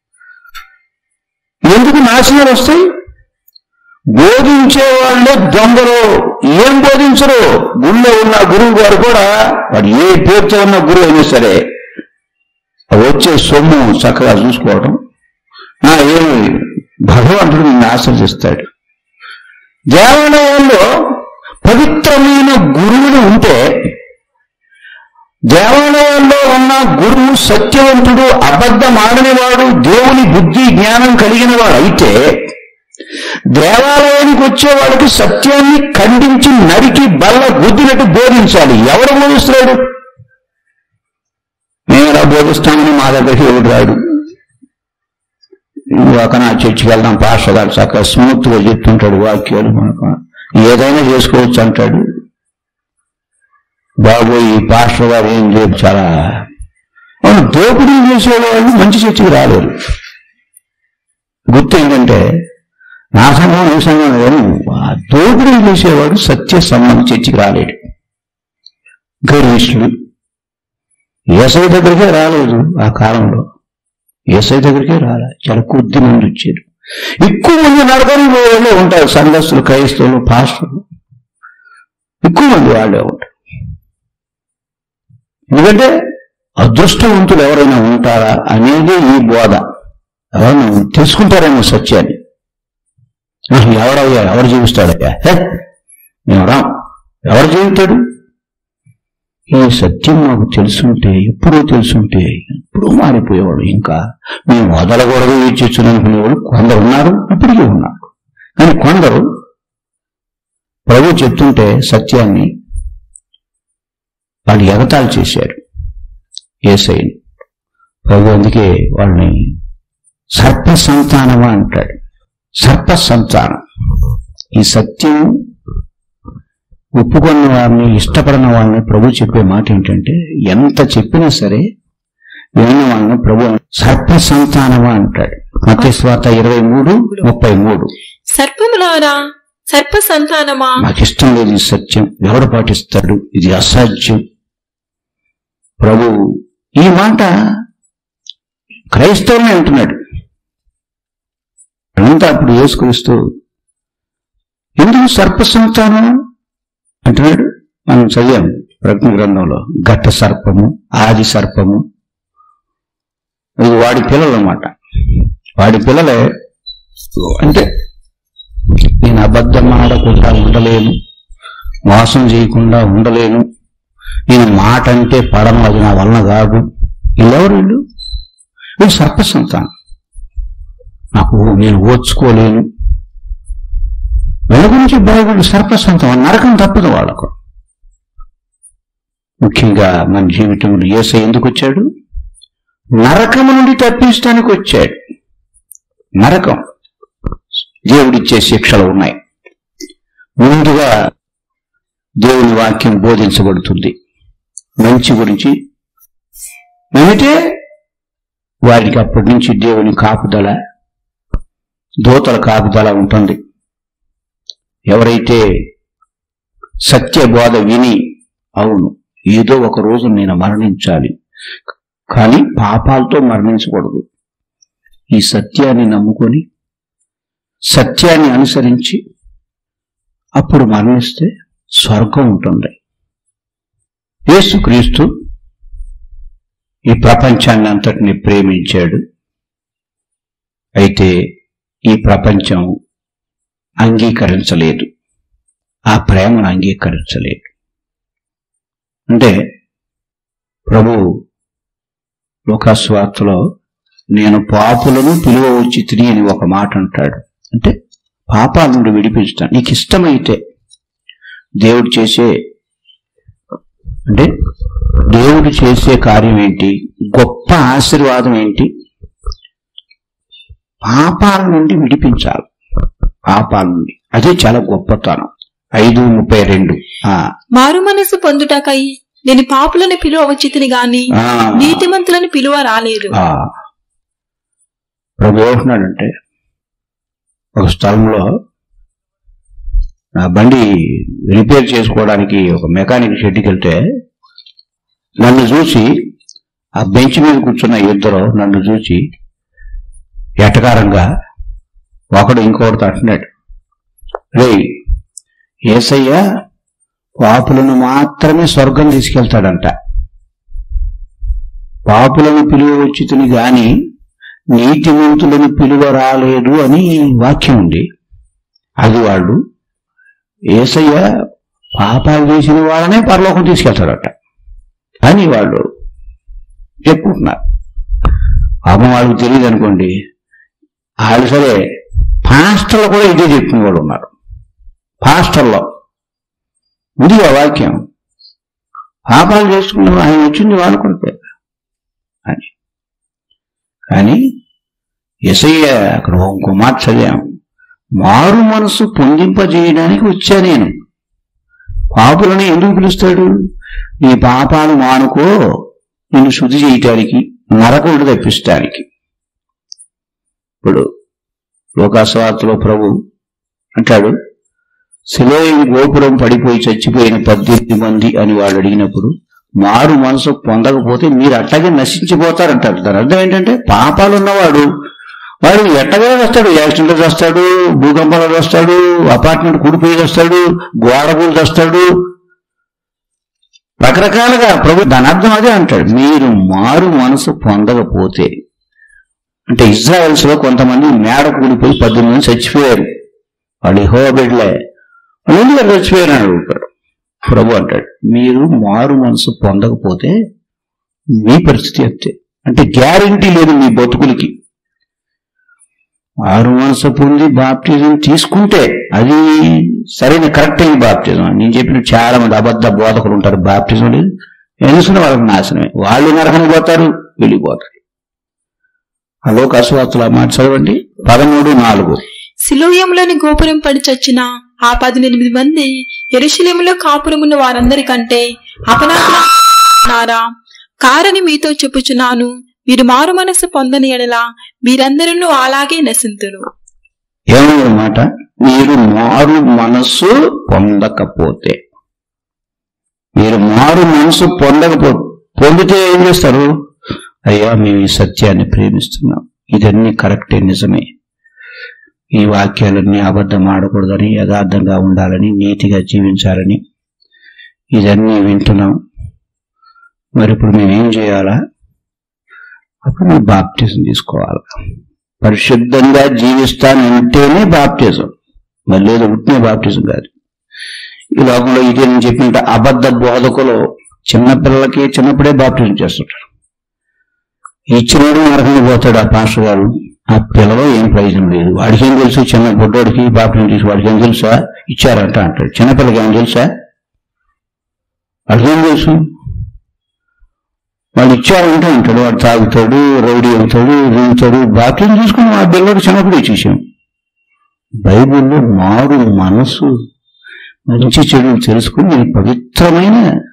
ఎందుకు నాశనాలు వస్తాయి బోధించే వాళ్ళే దొంగలు ఏం బోధించరు గుళ్ళో ఉన్న గురువు గారు కూడా వాడు ఏ పేరుతో ఉన్న గురువు అయినా సరే ఆ వచ్చే సొమ్ము చక్కగా చూసుకోవడం ఆ ఏమి భగవంతుడు నిన్ను ఆశ్రయిస్తాడు దేవాలయాల్లో పవిత్రమైన గురువులు ఉంటే దేవాలయాల్లో ఉన్న గురువు సత్యవంతుడు అబద్ధం ఆడనివాడు దేవుని బుద్ధి జ్ఞానం కలిగిన వాడు అయితే దేవాలయానికి వచ్చే వాళ్ళకి సత్యాన్ని ఖండించి నరికి బల్ల గుద్దినట్టు బోధించాలి ఎవరు బోధిస్తున్నాడు మేము ఎలా బోధిస్తామని మా దగ్గరికి ఎవడు రాడు ఒక నా చర్చికి వెళ్దాం పాస్టర్ గారు చక్కగా స్మూత్ గా చెప్తుంటాడు వాక్యాలు మనకు ఏదైనా చేసుకోవచ్చు అంటాడు బాబు ఈ పాస్టర్ గారు ఏం లేదు చాలా అవును దోపిడీ చేసేవాళ్ళు మంచి చర్చికి రాలేరు గుర్తు ఏంటంటే నా సంఘం ఈ సంఘం వేరు. ఆ దోపిడీ చేసేవాడు సత్య సంబంధం చర్చికి రాలేడు గర్విష్ఠుడు ఏసై దగ్గరికే రాలేదు ఆ కాలంలో ఏసై దగ్గరికే రాలే చాలా కొద్ది మంది వచ్చారు ఎక్కువ మంది నడకని వాళ్ళే ఉంటారు సంఘస్థులు క్రైస్తవులు పాస్టర్లు ఎక్కువ మంది వాళ్ళే ఉంటారు ఎందుకంటే అదృష్టవంతులు ఎవరైనా ఉంటారా అనేది ఈ బోధ ఎవరైనా తెలుసుకుంటారేమో సత్యాన్ని ఆహ్, ఎవడయ్యా ఎవరు జీవిస్తాడయ్యా హే, మేము రాం ఎవరు జీవితాడు ఈ సత్యం మాకు తెలుసుంటే ఎప్పుడో తెలుసుంటే ఎప్పుడో మారిపోయేవాడు ఇంకా మేము వదలకూడదు ఇచ్చిచ్చును అనుకునేవాడు కొందరు ఉన్నారు ఇప్పటికీ ఉన్నారు కానీ కొందరు ప్రభు చెప్తుంటే సత్యాన్ని వాళ్ళు ఎగతాళి చేశారు ఏసైని ప్రభు అందుకే వాళ్ళని సర్ప సంతానమా అంటాడు సర్ప సంతానం ఈ సత్యం ఒప్పుకున్న వారిని ఇష్టపడిన వాళ్ళని ప్రభు చెప్పే మాట ఏంటంటే ఎంత చెప్పినా సరే విన్న వాళ్ళని ప్రభు సర్ప సంతానమా అంటాడు మత స్వాత ఇరవై మూడు ముప్పై మూడు సర్పములారా సర్ప సంతానమా నాకు ఇష్టం లేదు ఈ సత్యం ఎవడు పాటిస్తాడు ఇది అసాధ్యం ప్రభు ఈ మాట క్రైస్తవులే అంటున్నాడు అంతా అప్పుడు యేసుక్రీస్తు ఎందుకు సర్ప సంతానం అంటున్నాడు మనం చదివాం ప్రజ్ఞ గ్రంథంలో ఘట్ట సర్పము ఆది సర్పము ఇది వాడి పిల్లలు అన్నమాట వాడి పిల్లలే అంటే నేను అబద్ధం ఆడకుండా ఉండలేను మోసం చేయకుండా ఉండలేను నేను మాట అంటే పడను అది నా వలన కాదు వీళ్ళెవరు వీళ్ళు వీళ్ళు సర్ప సంతానం నాకు నేను ఓర్చుకోలేను వీళ్ళ గురించి బైబిల్ సర్ప సంతానం నరకం తప్పదు వాళ్ళకు ముఖ్యంగా మన జీవితంలో ఏస ఎందుకు వచ్చాడు నరకము నుండి తప్పించడానికి వచ్చాడు నరకం దేవుడిచ్చే శిక్షలు ఉన్నాయి ముందుగా దేవుని వాక్యం బోధించబడుతుంది మంచి గురించి ఏమిటే వారికి అప్పటి నుంచి దేవుని కాపుదల దూతల కాపుదల ఉంటుంది ఎవరైతే సత్య బోధ విని అవును ఏదో ఒక రోజు నేను మరణించాలి కానీ పాపాలతో మరణించకూడదు ఈ సత్యాన్ని నమ్ముకొని సత్యాన్ని అనుసరించి అప్పుడు మరణిస్తే స్వర్గం ఉంటుంది యేసుక్రీస్తు ఈ ప్రపంచాన్ని అంతటిని ప్రేమించాడు అయితే ఈ ప్రపంచం అంగీకరించలేదు ఆ ప్రేమను అంగీకరించలేదు అంటే ప్రభు లోకస్వార్తలో నేను పాపులను పిలువ వచ్చి తిని అని ఒక మాట అంటాడు అంటే పాపాల నుండి విడిపించుతాను నీకు ఇష్టమైతే దేవుడు చేసే అంటే దేవుడు చేసే కార్యం ఏంటి గొప్ప ఆశీర్వాదం ఏంటి పాపాల నుండి విడిపించాలి పాపాల నుండి అదే చాలా గొప్పతనం ఐదు ముప్పై రెండు ఆ, మారు మనసు పొందుటకై నేను పాపులను పిలువ వచ్చితిని గాని ఆ, నీతిమంతులను పిలువ రాలేదు ఆ. ప్రభు ఏమంటున్నాడంటే ఒక స్థలంలో నా బండి రిపేర్ చేసుకోవడానికి ఒక మెకానిక్ షెడ్కి వెళ్తే నన్ను చూసి ఆ బెంచ్ మీద కూర్చున్న ఇద్దరు నన్ను చూసి ఎటకారంగా ఒకడు ఇంకొకటి అంటున్నాడు రే ఏసయ్య పాపులను మాత్రమే స్వర్గం తీసుకెళ్తాడంట పాపులను పిలువ వచ్చితుని గాని నీతిమంతులను పిలువ రాలేదు అని వాక్యం ఉంది అది వాళ్ళు ఏసయ్య పాపాలు చేసిన వాళ్ళనే పరలోకం తీసుకెళ్తాడట అని వాళ్ళు చెప్పుకుంటున్నారు పాపం వాళ్ళకి తెలియదు అనుకోండి వాళ్ళు సరే పాస్టర్లు కూడా ఇదే చెప్పిన వాళ్ళు ఉన్నారు పాస్టర్లో ఉంది ఆ వాక్యం పాపాలు చేసుకున్న ఆయన వచ్చింది వాళ్ళు కొడితే అని కానీ ఎసయ్య అక్కడ ఇంకో మాట చదివాం మారు మనసు పొందింపజేయడానికి వచ్చా నేను పాపులను ఎందుకు పిలుస్తాడు నీ పాపాలు మానుకో నిన్ను శుద్ధి చేయటానికి నరకుడు తప్పిస్తానికి ఇప్పుడు లోకాస్వార్తలో ప్రభు అంటాడు శిలోయం గోపురం పడిపోయి చచ్చిపోయిన పద్దెనిమిది మంది అని వాళ్ళు అడిగినప్పుడు మారు మనసు పొందకపోతే మీరు అట్టగే నశించిపోతారంటారు దాని అర్థం ఏంటంటే పాపాలు ఉన్నవాడు వాడు ఎట్టగా వస్తాడు యాక్సిడెంట్ వస్తాడు భూకంపాలు వస్తాడు అపార్ట్మెంట్ కూడిపోయి వస్తాడు గోడకూలు వస్తాడు రకరకాలుగా ప్రభు దాని అర్థం అదే అంటాడు మీరు మారు మనసు పొందకపోతే అంటే ఇజ్రాయెల్స్ లో కొంతమంది మేడ కూలిపోయి పద్దెనిమిది మంది చచ్చిపోయారు వాళ్ళు హో బిడ్డలే వాళ్ళు ఎందుకు అట్లా చచ్చిపోయారు అని అడుగుతారు ప్రభు అంటాడు మీరు మారు మనసు పొందకపోతే మీ పరిస్థితి అంతే అంటే గ్యారంటీ లేదు మీ బతుకులకి మారు మనసు పొంది బాప్టిజం తీసుకుంటే అది సరైన కరెక్ట్ అయిన బాప్టిజం నేను చెప్పిన చాలా మంది అబద్ధ బోధకులు ఉంటారు బాప్టిజం లేదు ఎందుకున్న వాళ్ళకి నాశనమే వాళ్ళు నరకని పోతారు వెళ్ళిపోతారు ఆ లోక అశ్వార్తలు ఆ మాట చదవండి పదమూడు నాలుగు సిలోయంలోని గోపురం పడి చచ్చిన ఆ పద్దెనిమిది మంది ఎరుశలేములో కాపురమున్న వారందరికంటే అపనారా కారని మీతో చెప్పుచున్నాను మీరు మారు మనసు పొందని ఎడల మీరందరూ అలాగే నశింతురు ఏమన్న మాట మీరు మారు మనస్సు పొందకపోతే మీరు మారు మనసు పొందకపో పొందితే ఏం చేస్తారు అయ్యా మేము ఈ సత్యాన్ని ప్రేమిస్తున్నాం ఇదన్నీ కరెక్టే నిజమే ఈ వాక్యాలన్నీ అబద్ధం ఆడకూడదని యథార్థంగా ఉండాలని నీతిగా జీవించాలని ఇదన్నీ వింటున్నాం మరి ఇప్పుడు మేమేం చేయాలా అప్పుడు మేము బాప్టిజం తీసుకోవాలి పరిశుద్ధంగా జీవిస్తానంటేనే బాప్టిజం మరి లేదు ఉట్టినే బాప్టిజం కాదు ఈ లోకంలో ఇదే నేను చెప్పినట్టు అబద్ధ బోధకులు చిన్నపిల్లలకి చిన్నప్పుడే బాప్టిజం చేస్తుంటారు ఇచ్చినోడు నరకం పోతాడు ఆ పాస్టర్ గారు ఆ పిల్లలో ఏం ప్రయోజనం లేదు వాడికి ఏం తెలుసు చిన్న బుడ్డోడికి బాప్టిజం తీసి వాడికి ఏం తెలుసా ఇచ్చారంట అంటాడు చిన్నపిల్లకి ఏం తెలుసా వాడికి ఏం తెలుసు వాళ్ళు ఇచ్చారంటే అంటాడు వాడు తాగుతాడు రౌడీ అవుతాడు దిగుతాడు బాప్టిజం తీసుకుని ఆ పిల్లడు చిన్నప్పుడు ఇచ్చేసాం బైబిల్లో మారు మనసు మంచి చెడు తెలుసుకుని నేను పవిత్రమైన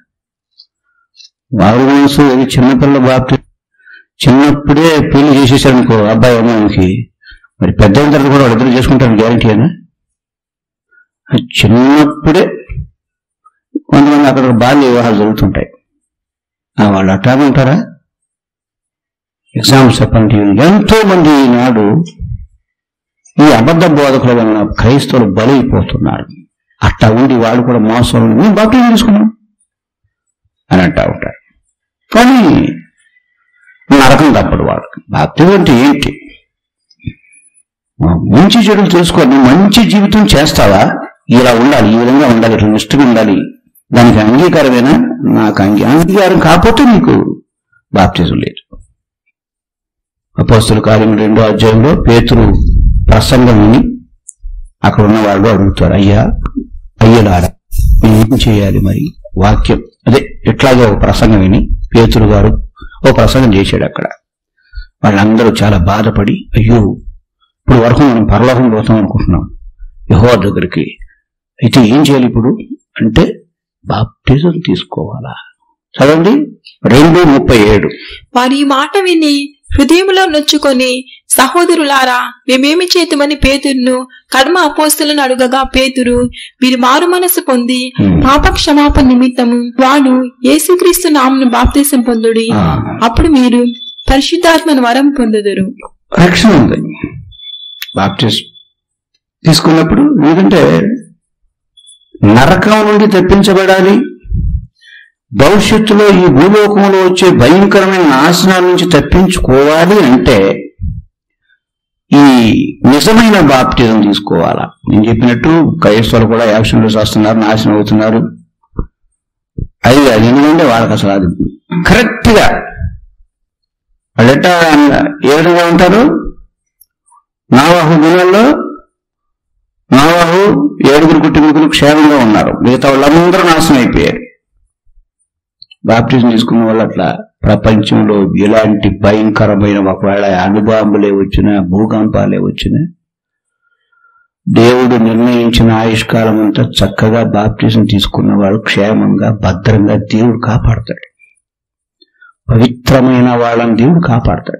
మారు మనసు అది చిన్నపిల్ల బాప్టి చిన్నప్పుడే పెళ్లి చేసేసాడు అనుకో అబ్బాయి అమ్మాయికి మరి పెద్ద అయిన తర్వాత కూడా వాళ్ళిద్దరు చేసుకుంటారు గ్యారంటీ అయినా చిన్నప్పుడే కొంతమంది అక్కడ బాల్య వివాహాలు జరుగుతుంటాయి ఆ, వాళ్ళు అట్లాగే ఉంటారా ఎగ్జాంపుల్ చెప్పండి ఎంతో మంది ఈనాడు ఈ అబద్ధ బోధకుల వలన క్రైస్తవులు బలైపోతున్నారు అట్టా ఉండి వాళ్ళు కూడా మోసం మేము బాప్టిజం తీసుకున్నాం అని అంటా ఉంటారు కానీ నరకం తప్పడు వాళ్ళకి బాప్టిజం అంటే ఏంటి మంచి చెడులు తెలుసుకోవాలి మంచి జీవితం చేస్తావా ఇలా ఉండాలి ఈ విధంగా ఉండాలి ఇట్లా నిష్ఠగా ఉండాలి దానికి అంగీకారమేనా నాకు అంగీ అంగీకారం కాకపోతే నీకు బాప్తిజం లేదు అపోస్తుల కార్యం రెండో అధ్యాయంలో పేతురు ప్రసంగం విని అక్కడ ఉన్న వాళ్ళు అడుగుతారు అయ్యా అయ్యలారా మేము ఏం చేయాలి మరి వాక్యం అదే ఇట్లాగే ఒక ప్రసంగం విని పేతురు గారు ఓ ప్రసంగం చేశాడు అక్కడ వాళ్ళందరూ చాలా బాధపడి అయ్యో ఇప్పుడు వరకు మనం పరలోకం పోతాం అనుకుంటున్నాం యహో దగ్గరికి అయితే ఏం చేయాలి ఇప్పుడు అంటే బాప్టిజం తీసుకోవాలా చదవండి రెండు ముప్పై ఏడు వారు ఈ మాట విని హృదయంలో నొచ్చుకొని సహోదరులారా మేమేమి చేతుమని పేతురును కడమ అపోస్తులను అడుగగా పేతురు వీరు మారు మనసు పొంది Hmm. పాప క్షమాపణ నిమిత్తము వాడు యేసుక్రీస్తు నామను బాప్తీసం పొందుడి ఆ, అప్పుడు మీరు పరిశుద్ధాత్మను వరం పొందుదురు రక్షణ ఉంది బాప్టిస్ట్ తీసుకున్నప్పుడు ఎందుకంటే నరకం నుండి తప్పించబడాలి భవిష్యత్తులో ఈ భూలోకంలో వచ్చే భయంకరమైన నాశనాల నుంచి తప్పించుకోవాలి అంటే ఈ నిజమైన బాప్టిజం తీసుకోవాలా నేను చెప్పినట్టు క్రైస్తవులు కూడా యాక్షన్లు చేస్తున్నారు నాశనం అవుతున్నారు అది కాదు ఎందుకంటే వాళ్ళకి అసలు అది కరెక్ట్ గా వాళ్ళెట్టా ఏ విధంగా ఉంటారు నావాహు దినాల్లో నావాహు ఏడుగురు కుటుంబీకులు క్షేమంగా ఉన్నారు మిగతా వాళ్ళందరూ నాశనం అయిపోయారు బాప్టిజం తీసుకున్న వాళ్ళు అట్లా ప్రపంచంలో ఎలాంటి భయంకరమైన ఒకవేళ అణుబాంబులే వచ్చినా భూకంపాలే వచ్చినా దేవుడు నిర్ణయించిన ఆయుష్కాలం అంతా చక్కగా బాప్టిజం తీసుకున్న వాళ్ళు క్షేమంగా భద్రంగా దేవుడు కాపాడతాడు పవిత్రమైన వాళ్ళని దేవుడు కాపాడతాడు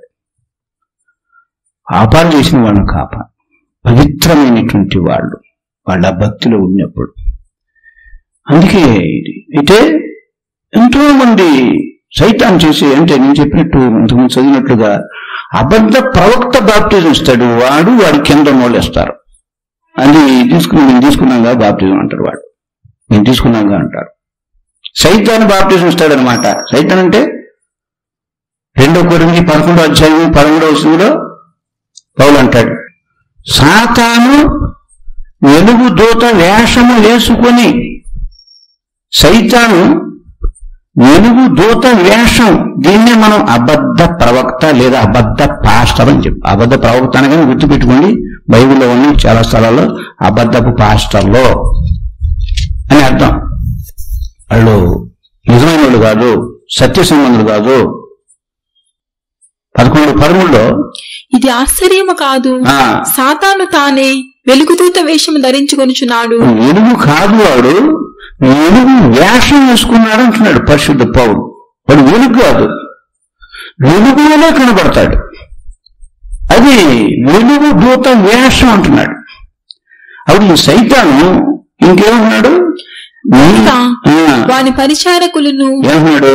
పాపాలు చేసిన వాళ్ళని కాపా పవిత్రమైనటువంటి వాళ్ళు వాళ్ళ భక్తిలో ఉన్నప్పుడు అందుకే ఇది అయితే ఎంతో మంది సైతాన్ చేసి అంటే నేను చెప్పినట్టు ఇంతకుముందు చదివినట్లుగా అబద్ధ ప్రవక్త బాప్టిజం ఇస్తాడు వాడు వాడి కింద మోలేస్తారు అది తీసుకుని మేము తీసుకున్నాగా బాప్టిజం అంటారు వాడు మేము తీసుకున్నాగా అంటారు సైతాన్ బాప్టిజం ఇస్తాడనమాట సైతాన్ అంటే రెండో కొరింది పదకొండో అధ్యాయం పదమూడవ వచనంలో పౌలు అంటాడు సాతాను వెలుగు దూత వేషము వేసుకొని సైతాను వెలుగు దూత వేషం దీన్నే మనం అబద్ధ ప్రవక్త లేదా అబద్ధ పాస్టర్ అని చెప్పి అబద్ధ ప్రవక్త అనగానే గుర్తుపెట్టుకోండి బైబిల్లో ఉన్న చాలా స్థలాల్లో అబద్ధపు పాస్టర్లో అని అర్థం వాళ్ళు నిజమైన వాళ్ళు కాదు సత్య సంబంధులు కాదు పదకొండు పదమూడులో ఇది ఆశ్చర్యము కాదు ఆ, సాతాను తానే వెలుగుదూత వేషము ధరించుకొనుచున్నాడు వెలుగు కాదు వాడు వెలుగు వేషం వేసుకున్నాడు అంటున్నాడు పరిశుద్ధ పౌరుడు వాడు వెలుగు కాదు వెలుగులోనే కనబడతాడు అది వెలుగు దూత వేషం అంటున్నాడు అప్పుడు ఈ సైతాను ఇంకేమంటున్నాడు ఇంకా ఆ, వాని పరిచారకులను ఏమంటున్నాడు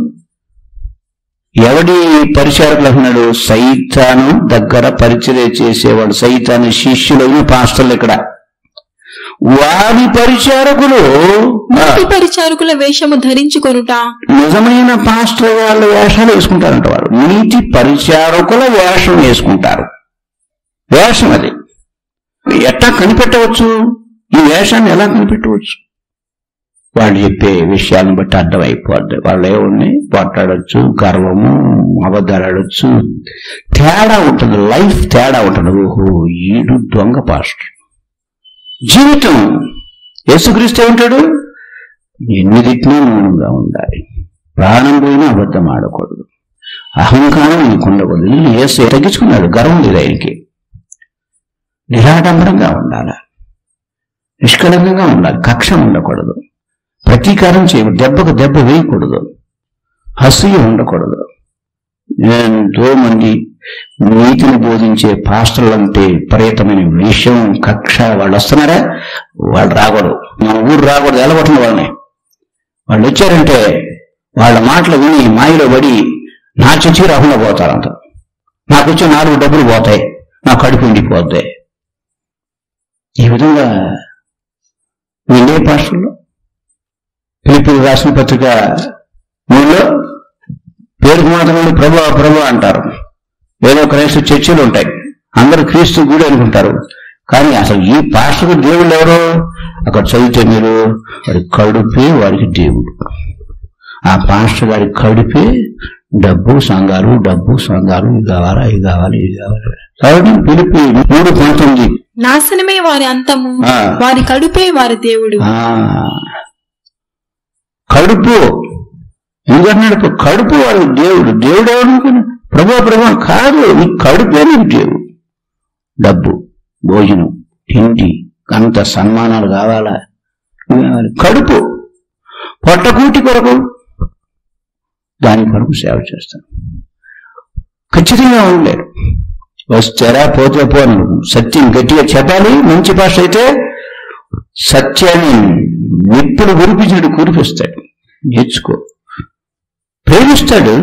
ఎవడి పరిచారకులు అంటున్నాడు సైతాను దగ్గర పరిచర్య చేసేవాడు సైతాను శిష్యులైన పాస్టర్లు ఇక్కడ వారి పరిచారకులు ఆ, నీతి పరిచారకుల వేషము ధరించుకొనుట నిజమైన పాస్టర్ వాళ్ళ వేషాలు వేసుకుంటారంట వారు నీతి పరిచారకుల వేషం వేసుకుంటారు వేషం అది ఎట్టా కనిపెట్టవచ్చు ఈ వేషాన్ని ఎలా కనిపెట్టవచ్చు వాళ్ళు చెప్పే విషయాలను బట్టి అర్థమైపోద్ది వాళ్ళు ఏముంది పోట్లాడచ్చు గర్వము అబద్ధాలు తేడా ఉంటుంది లైఫ్ తేడా ఉంటుంది ఓహో ఈడు దొంగ పాస్టర్ జీవితం యేసుక్రీస్తు ఏమంటాడు ఎన్ని తిట్టినా మౌనంగా ఉండాలి ప్రాణం పోయినా అబద్ధం ఆడకూడదు అహంకారం నీకు ఉండకూడదు ఇల్లు ఏసు తగ్గించుకున్నాడు గర్వం లేదు ఆయనకి నిరాడంబరంగా ఉండాలి నిష్కలంకంగా ఉండాలి కక్ష ఉండకూడదు ప్రతీకారం చేయకూడదు దెబ్బకు దెబ్బ వేయకూడదు అసూయ ఉండకూడదు ఎంతో మంది నీతిని బోధించే పాస్టర్లంటే విపరీతమైన విషయం కక్ష వాళ్ళు వస్తున్నారా వాళ్ళు రాకూడదు మన ఊరు రాకూడదు ఎలగొట్టిన వాళ్ళని వాళ్ళు వచ్చారంటే వాళ్ళ మాటలు విని మాయలో పడి నా చచ్చి రాకుండా పోతారంట నాకు వచ్చే నాలుగు డబ్బులు పోతాయి నా కడుపు ఎండిపోతాయి ఈ విధంగా వినే పాస్టర్లు పిలిపి రాసిన పత్రిక మూడులో పేరుకు మాత్రమే ప్రభు ప్రభు అంటారు ఏదో క్రైస్తవ చర్చలు ఉంటాయి అందరు క్రీస్తు గుడి అనుకుంటారు కానీ అసలు ఈ పాస్టర్ దేవుళ్ళు ఎవరు అక్కడ చదివితే మీరు వాడి కడుపే వాడికి దేవుడు ఆ పాస్టర్ గారి కడుపే డబ్బు సంఘాలు డబ్బు సంఘాలు ఇది కావాలా ఇది కావాలి ఇది కావాలి కాబట్టి పిలిపి మూడు పంతొమ్మిది నాశనమే వారి అంతము ఆ. వారి కడుపే వారి దేవుడు ఆ కడుపు ఎందుకంటున్నాడు కడుపు వాడు దేవుడు దేవుడు ఎవరు ప్రభు ప్రభు కాదు నీ కడుపే నీకు దేవుడు డబ్బు భోజనం తిండి అంత సన్మానాలు కావాలా ఇవి కావాలి. కడుపు పొట్టకూటి కొరకు దాని కొరకు సేవ చేస్తాను ఖచ్చితంగా ఉండలేరు వస్తారా పోతే పోను సత్యం గట్టిగా చెప్పాలి మంచి భాష అయితే సత్యాన్ని నిప్పులు కురిపించినట్టు కురిపిస్తాడు నేర్చుకో ప్రేమిస్తాడు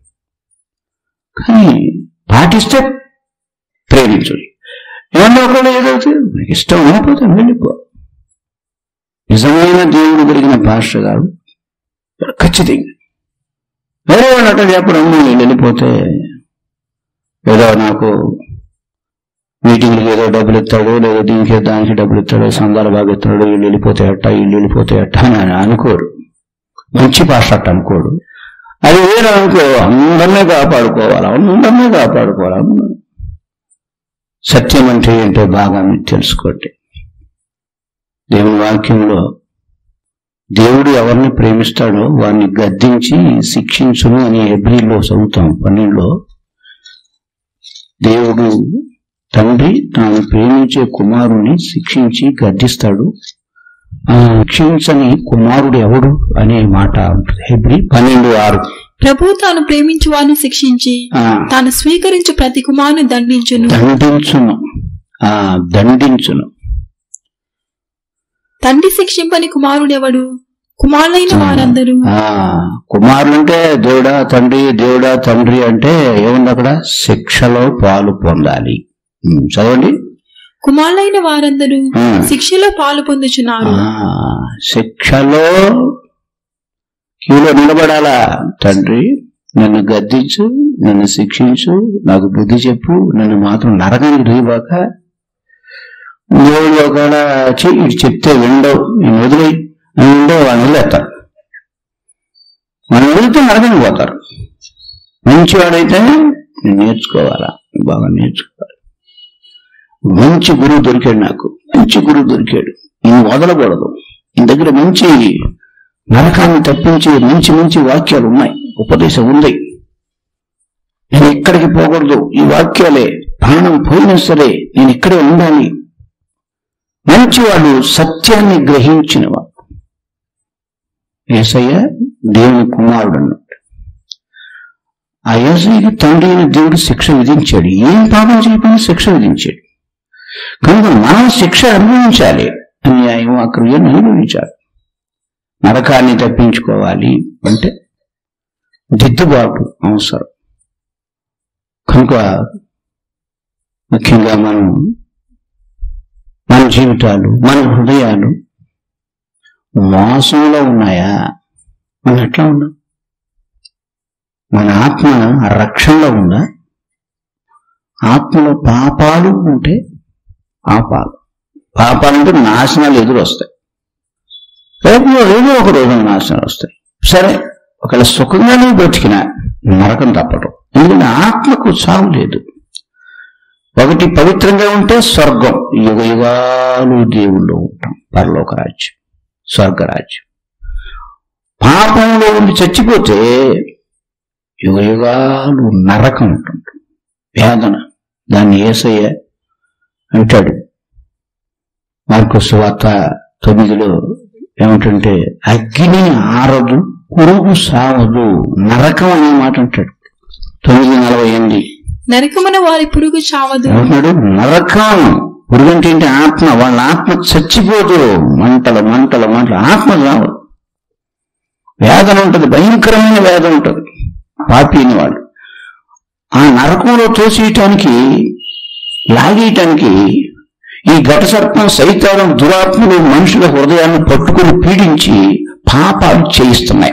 కానీ పాటిస్తే ప్రేమించడు ఏమన్నా ఒకళ్ళు ఏదైతే నాకు ఇష్టం అయిపోతే వెళ్ళిపో నిజమైన దేవుడు కలిగిన పాస్టర్ గారు ఖచ్చితంగా వేరే వాళ్ళు అట్లా చెప్పడం నేను వెళ్ళిపోతే ఏదో నాకు మీటింగ్లకి ఏదో డబ్బులు ఇస్తాడు లేదా దీనికి దానికి డబ్బులు ఇస్తాడు సందాలు బాగా ఇస్తాడు వీళ్ళు వెళ్ళిపోతే అట్ట వీళ్ళు వెళ్ళిపోతే అట్ట అని అనుకోరు మంచి భాష అట్ట అనుకోడు అది వేరే అనుకో అందరినీ కాపాడుకోవాలి అందరినీ కాపాడుకోవాలి అందరినీ. సత్యం అంటే ఏంటో బాగా మీరు తెలుసుకోండి దేవుని వాక్యంలో దేవుడు ఎవరిని ప్రేమిస్తాడో వారిని గద్దించి శిక్షించును అని ఎబ్రిలో చదువుతాం పన్నెండులో దేవుడు తండ్రి తాను ప్రేమించే కుమారుని శిక్షించి గద్దిస్తాడు ఆ శిక్షించని కుమారుడు ఎవడు అనే మాట ఉంటుంది హెబ్రి పన్నెండు ఆరు ప్రభు తాను ప్రేమించు వారిని శిక్షించి ఆ, తాను స్వీకరించు ప్రతి కుమారుని దండించును దండించును ఆ దండించును తండ్రి శిక్షింపని కుమారుడెవడు కుమారులైన వారందరూ ఆ కుమారుడు అంటే దేవుడా తండ్రి దేవుడా తండ్రి అంటే ఏముంది అక్కడ శిక్షలో పాలు పొందాలి ఉమ్, చదవండి కుమారులైన వారందరూ ఆ. శిక్షలో పాలు పొందుచున్నారు ఆ, శిక్షలో క్యూలో నిలబడాలా తండ్రి నన్ను గద్దించు నన్ను శిక్షించు నాకు బుద్ధి చెప్పు నన్ను మాత్రం నరకానికి రీవాక దేవుడు ఒకవేళ "ఛీ, ఇటు చెప్తే విండవు నేను వదిలే అని ఉండే వాళ్ళని వదిలేస్తారు మనం వదిలితే నరకానికి పోతారు మంచివాడైతే నేను నేర్చుకోవాలా బాగా నేర్చుకోవాలి మంచి గురువు దొరికాడు నాకు మంచి గురువు దొరికాడు నేను వదలకూడదు ఈ దగ్గర మంచి నరకాన్ని తప్పించే మంచి మంచి వాక్యాలు ఉన్నాయి ఉపదేశం ఉంది నేను ఎక్కడికి పోకూడదు ఈ వాక్యాలే ప్రాణం పోయినా సరే నేను ఇక్కడే ఉండాలి మంచి వాళ్ళు సత్యాన్ని గ్రహించిన వాడు ఏసయ్య దేవుని కుమారుడు అన్నాడు ఆ ఏసయ్యకి తండ్రి అయిన దేవుడు శిక్ష విధించాడు ఏం పాపం చేయకుండా శిక్ష విధించాడు కనుక మనం శిక్ష అనుభవించాలి అన్యాయం అక్రియను అనుభవించాలి నరకాన్ని తప్పించుకోవాలి అంటే దిద్దుబాటు అవసరం కనుక ముఖ్యంగా మనం మన జీవితాలు మన హృదయాలు మోసంలో ఉన్నాయా మనం ఎట్లా ఉన్నాం మన ఆత్మ రక్షణలో ఉందా ఆత్మలో పాపాలు ఉంటే పాపాలు పాపాలంటే నాశనాలు ఎదురు వస్తాయి రేపు ఏదో ఒక రోజున నాశనాలు వస్తాయి సరే ఒకవేళ సుఖంగానే బ్రతికిన నరకం తప్పటం ఎందుకంటే ఆత్మకు చావు లేదు ఒకటి పవిత్రంగా ఉంటే స్వర్గం యుగ యుగాలు దేవుళ్ళు ఉంటాం పరలోక రాజ్యం స్వర్గరాజ్యం పాపంలో ఉండి చచ్చిపోతే యుగ యుగాలు నరకం ఉంటుంది వేదన దాన్ని ఏసయ్య అంటాడు మార్కు సువార్త తొమ్మిదిలో ఏమిటంటే అగ్ని ఆరదు పురుగు సావదు నరకం అనే మాట అంటాడు తొమ్మిది నలభై ఎనిమిది నరకమున వారి పురుగు చావదు ఏమంటున్నాడు నరకం పురుగు అంటే ఏంటి ఆత్మ వాళ్ళ ఆత్మ చచ్చిపోదు మంటలు మంటలు మంటలు ఆత్మ చావు వేదన ఉంటుంది భయంకరమైన వేదన ఉంటుంది పాపి అని వాడు ఆ నరకంలో తోసేయటానికి లాగేయటానికి ఈ ఘట సర్పం సైతానం దురాత్మలు మనుషుల హృదయాన్ని పట్టుకుని పీడించి పాపాలు చేయిస్తున్నాయి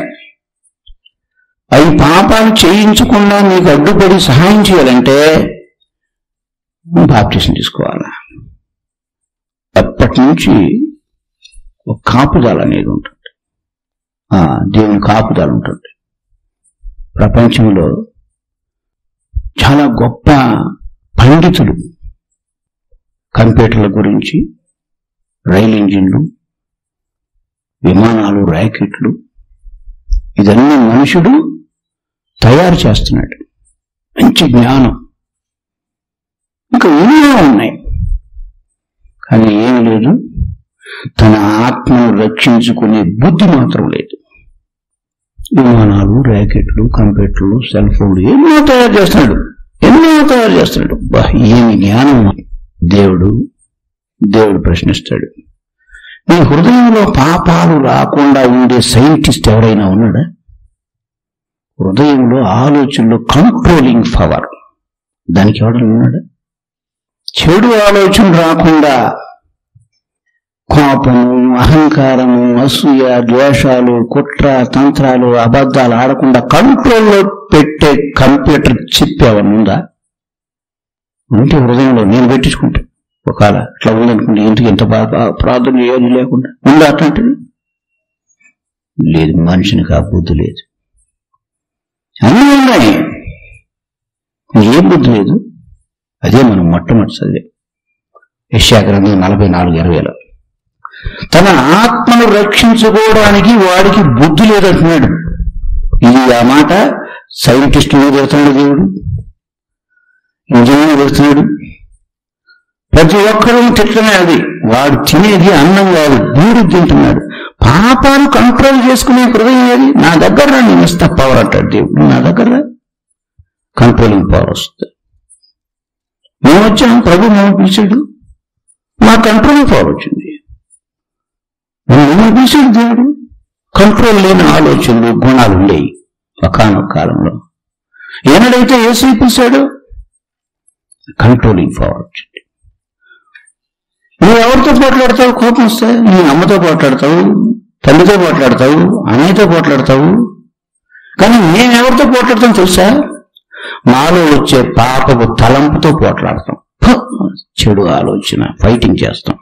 అవి పాపాలు చేయించకుండా నీకు అడ్డుపడి సహాయం చేయాలంటే బాప్టిజం తీసుకోవాలా అప్పటి నుంచి ఒక కాపుదల అనేది ఉంటుంది ఆ దేవుని కాపుదల ఉంటుంది ప్రపంచంలో చాలా గొప్ప పండితులు కంప్యూటర్ల గురించి రైలు ఇంజిన్లు విమానాలు ర్యాకెట్లు ఇదన్నీ మనుషుడు తయారు చేస్తున్నాడు మంచి జ్ఞానం ఇంకా ఎన్నో ఉన్నాయి కానీ ఏమి లేదు తన ఆత్మను రక్షించుకునే బుద్ధి మాత్రం లేదు విమానాలు ర్యాకెట్లు కంప్యూటర్లు సెల్ ఫోన్లు ఎన్నో తయారు చేస్తున్నాడు ఎన్నో తయారు చేస్తున్నాడు బా ఏమి జ్ఞానం దేవుడు దేవుడు ప్రశ్నిస్తాడు నీ హృదయంలో పాపాలు రాకుండా ఉండే సైంటిస్ట్ ఎవరైనా ఉన్నాడా హృదయంలో ఆలోచనలో కంట్రోలింగ్ పవర్ దానికి ఎవడైనా ఉన్నాడా చెడు ఆలోచన రాకుండా కోపము అహంకారము అసూయ ద్వేషాలు కుట్ర తంత్రాలు అబద్ధాలు ఆడకుండా కంట్రోల్లో పెట్టే కంప్యూటర్ చిప్ ఏమన్నా ఉందా ఉంటే హృదయంలో నేను పెట్టించుకుంటా ఒకవేళ ఇట్లా ఉందనుకుంటే ఇంటికి ఎంత బాగా ప్రార్థన చేయాలి లేకుండా ఉందా అట్లాంటిది లేదు మనిషినికి ఆ బుద్ధి లేదు అన్నీ ఉన్నాయి ఏ బుద్ధి లేదు అదే మనం మొట్టమొదటి చదివే యశ్యా గ్రంథం నలభై నాలుగు ఇరవైలో తన ఆత్మను రక్షించుకోవడానికి వాడికి బుద్ధి లేదంటున్నాడు ఇది ఆ మాట సైంటిస్టులు పెడుతున్నాడు దేవుడు ఇంజనీర్ పెడుతున్నాడు ప్రతి ఒక్కరూ తిట్టమే అది వాడు తినేది అన్నం కాదు బూడి తింటున్నాడు పాపాలు కంట్రోల్ చేసుకునే హృదయం ఏది నా దగ్గర రా, నేను ఇస్తా పవర్ అంటాడు దేవుడు నా దగ్గర రా. కంట్రోలింగ్ పవర్ వస్తుంది మేము వచ్చాం ప్రభు మేము పిలిచాడు మా కంట్రోలింగ్ పవర్ వచ్చింది మేము పిలిచాడు దేవుడు కంట్రోల్ లేని ఆలోచనలు గుణాలు ఉండేవి ఒకనొక కాలంలో ఏనాడైతే ఏసీ పిలిచాడు కంట్రోలింగ్ పవర్ వచ్చింది నువ్వు ఎవరితో పోట్లాడతావు కోపం వస్తే నీ అమ్మతో పోట్లాడతావు తల్లితో పోట్లాడతావు అన్నయ్యతో పోట్లాడతావు కానీ నేను ఎవరితో పోట్లాడతాం తెలుసా మాలో వచ్చే పాపపు తలంపుతో పోట్లాడతాం ఫ! చెడు ఆలోచన ఫైటింగ్ చేస్తాం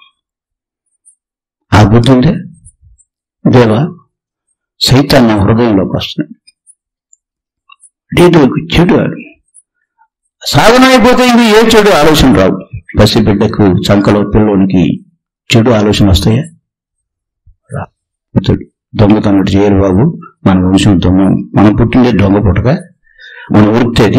ఆ బుద్ధి ఉందే దేవా సైతాన్ని నా హృదయంలోకి వస్తున్నాడు డీటెయిల్కి చెడు ఆడు సాధన అయిపోతే ఇంక ఏ చెడు ఆలోచన రావు పసిబిడ్డకు చంకలో పిల్లోనికి చెడు ఆలోచన వస్తాయా రా ఇతడు దొంగతనం చేయరు బాబు మన వంశం దొంగ మనం పుట్టిందే దొంగ పుట్టక మనం ఉరితేది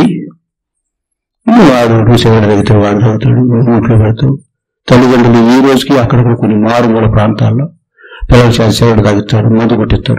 వాడు నువ్వు సేవలు తగ్గితే వాడు తాగుతాడు నోట్లో పెడతావు తల్లిదండ్రులు ఈ రోజుకి అక్కడక్కడ కొన్ని మారుమూల ప్రాంతాల్లో పిల్లలు చేత సేవలు తాగిస్తారు మందు కొట్టిస్తారు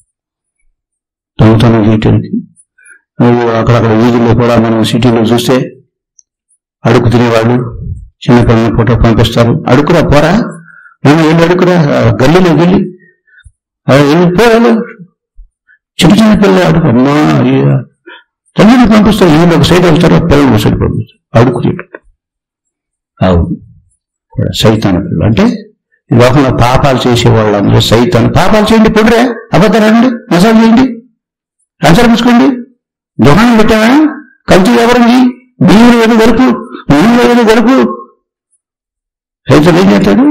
దొంగతనం చేయటానికి నువ్వు అక్కడక్కడ వీధుల్లో కూడా మనం సిటీలో చూస్తే అడుగు తినేవాళ్ళు చిన్న పిల్లల పూట పంపిస్తారు అడుకురా పోరా నేను ఏం అడుకురా ఆ గల్లీలో గల్లి ఆ ఏం పోరాలు చిన్న చిన్న పిల్లలు అడుగు అమ్మా అయ్యా తల్లిని పంపిస్తారు వీళ్ళు ఒక సైడ్ వెళ్తారు ఆ పిల్లలు ఒక సైడ్ పంపిస్తారు అడుగు తింటారు అవును కూడా సైతాన పిల్లలు అంటే ఈ లోకంలో పాపాలు చేసే వాళ్ళందరూ సైతాన్ పాపాలు చేయండి పొడిరే అబద్ధాలండి మసాలు చేయండి లంచాలు పుచ్చుకోండి దుకాణం పెట్టావా కల్తీ ఎవరండి బియ్యంలో ఏదో గలుపు నూనెలో ఏదో గలుపు రైతులు ఏం చేస్తాడు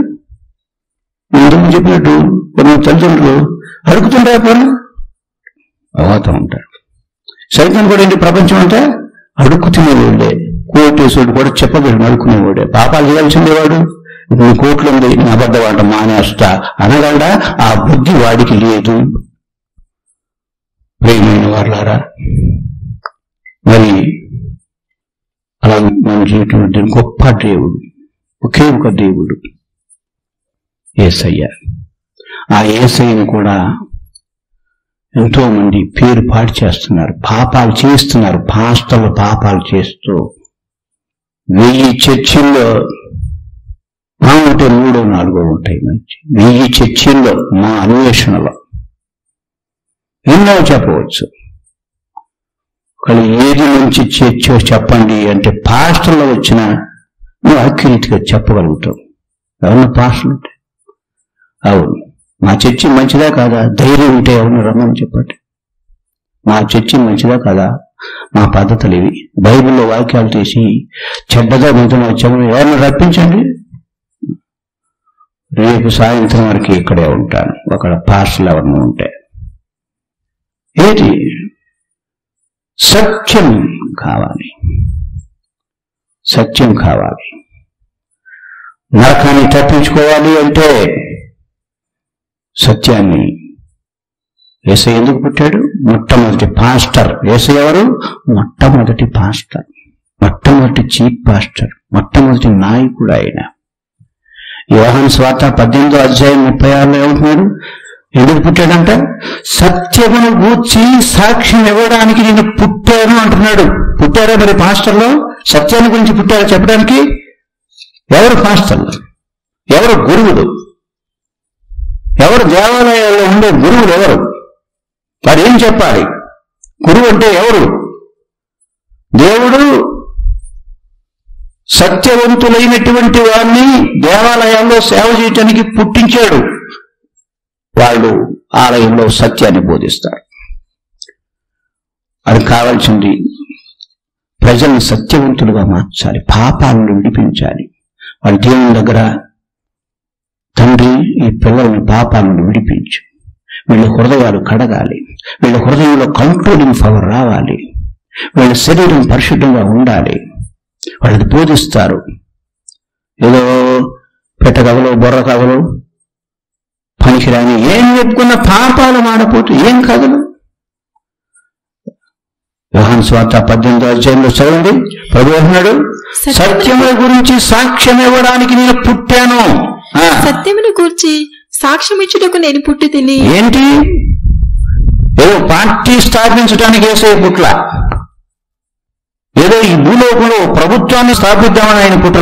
ఇంతకు చెప్పినట్టు కొన్ని తల్లిదండ్రులు అడుగుతుంటా పోను అవాతం ఉంటాడు సైతం కూడా ఏంటి ప్రపంచం అంటే అడుక్కు తినేవాడే కోటేశ్వరుడు కూడా చెప్పగలను అడుక్కునేవాడే పాపాలు చేయాల్సిందేవాడు నీ కోట్లు ఉంది నీ అబద్ధవాడ మానేస్తా అనగలడా ఆ బుద్ధి వాడికి లేదు ప్రేమైన వాళ్ళారా మరి అలా మనం చేయటువంటి గొప్ప దేవుడు ఒకే ఒక దేవుడు ఏసయ్య ఆ ఏసయ్యను కూడా ఎంతో మంది పేరు పాటు చేస్తున్నారు పాపాలు చేస్తున్నారు పాస్టర్లు పాపాలు చేస్తూ వెయ్యి చర్చిల్లో మా ఉంటే మూడో నాలుగో ఉంటాయి మంచి వెయ్యి చర్చిల్లో మా అన్వేషణలో ఎన్నో చెప్పవచ్చు ఒకళ్ళు ఏది నుంచి చర్చో చెప్పండి అంటే పాస్టర్లో వచ్చిన నువ్వు అక్యురేట్గా చెప్పగలుగుతావు ఎవరన్నా పాస్టర్లు ఉంటే అవును మా చర్చి మంచిదా కాదా ధైర్యం ఉంటే ఎవరిని రమ్మని చెప్పండి మా చర్చి మంచిదా కాదా మా పద్ధతులు ఇవి బైబిల్లో వాక్యాలు తీసి చెడ్డగా మీతో వచ్చాము ఎవరిని రప్పించండి రేపు సాయంత్రం వరకు ఇక్కడే ఉంటాను అక్కడ పాస్టల్ ఎవరిని ఉంటే ఏంటి సత్యం కావాలి సత్యం కావాలి నరకాన్ని తప్పించుకోవాలి అంటే సత్యాన్ని ఏసై ఎందుకు పుట్టాడు మొట్టమొదటి పాస్టర్ ఏసై ఎవరు మొట్టమొదటి పాస్టర్ మొట్టమొదటి చీఫ్ పాస్టర్ మొట్టమొదటి నాయకుడు ఆయన యోహాన్ స్వార్త పద్దెనిమిదో అధ్యాయం ముప్పై ఆరులో ఏమంటున్నాడు ఎందుకు పుట్టాడంట సత్యమును గూర్చి సాక్ష్యం ఇవ్వడానికి నేను పుట్టాను అంటున్నాడు పుట్టారా మరి పాస్టర్లో సత్యాన్ని గురించి పుట్టారా చెప్పడానికి ఎవరు పాస్టర్లు ఎవరు గురువులు ఎవరు దేవాలయాల్లో ఉండే గురువులు ఎవరు వారు ఏం చెప్పాలి గురువు అంటే ఎవరు దేవుడు సత్యవంతులైనటువంటి వారిని దేవాలయాల్లో సేవ చేయటానికి పుట్టించాడు వాళ్ళు ఆలయంలో సత్యాన్ని బోధిస్తారు అది కావాల్సింది ప్రజల్ని సత్యవంతులుగా మార్చాలి పాపాలను విడిపించాలి వాళ్ళ దేవుని దగ్గర తండ్రి ఈ పిల్లల్ని పాపాల నుండి విడిపించు వీళ్ళ హృదయాలు కడగాలి వీళ్ళ హృదయంలో కంట్రోలింగ్ పవర్ రావాలి వీళ్ళ శరీరం పరిశుద్ధంగా ఉండాలి వాళ్ళకి బోధిస్తారు ఏదో పెట్టగవలు బొర్ర కవలు పనికిరాని ఏం చెప్పుకున్న పాపాలు మాడపోతూ ఏం కదలు యోహాన్ స్వార్త పద్దెనిమిదో అధ్యాయంలో చదవండి ప్రభు అంటున్నాడు సత్యముల గురించి సాక్ష్యం ఇవ్వడానికి నేను పుట్టాను ఆ, సత్యమును గూర్చి సాక్ష్యం ఇచ్చుటకు నేను పుట్టి తిని ఏంటి ఏదో పార్టీ స్థాపించడానికి వేసే పుట్ల ఏదో ఈ భూలోకంలో ప్రభుత్వాన్ని స్థాపిద్దామని ఆయన పుట్ల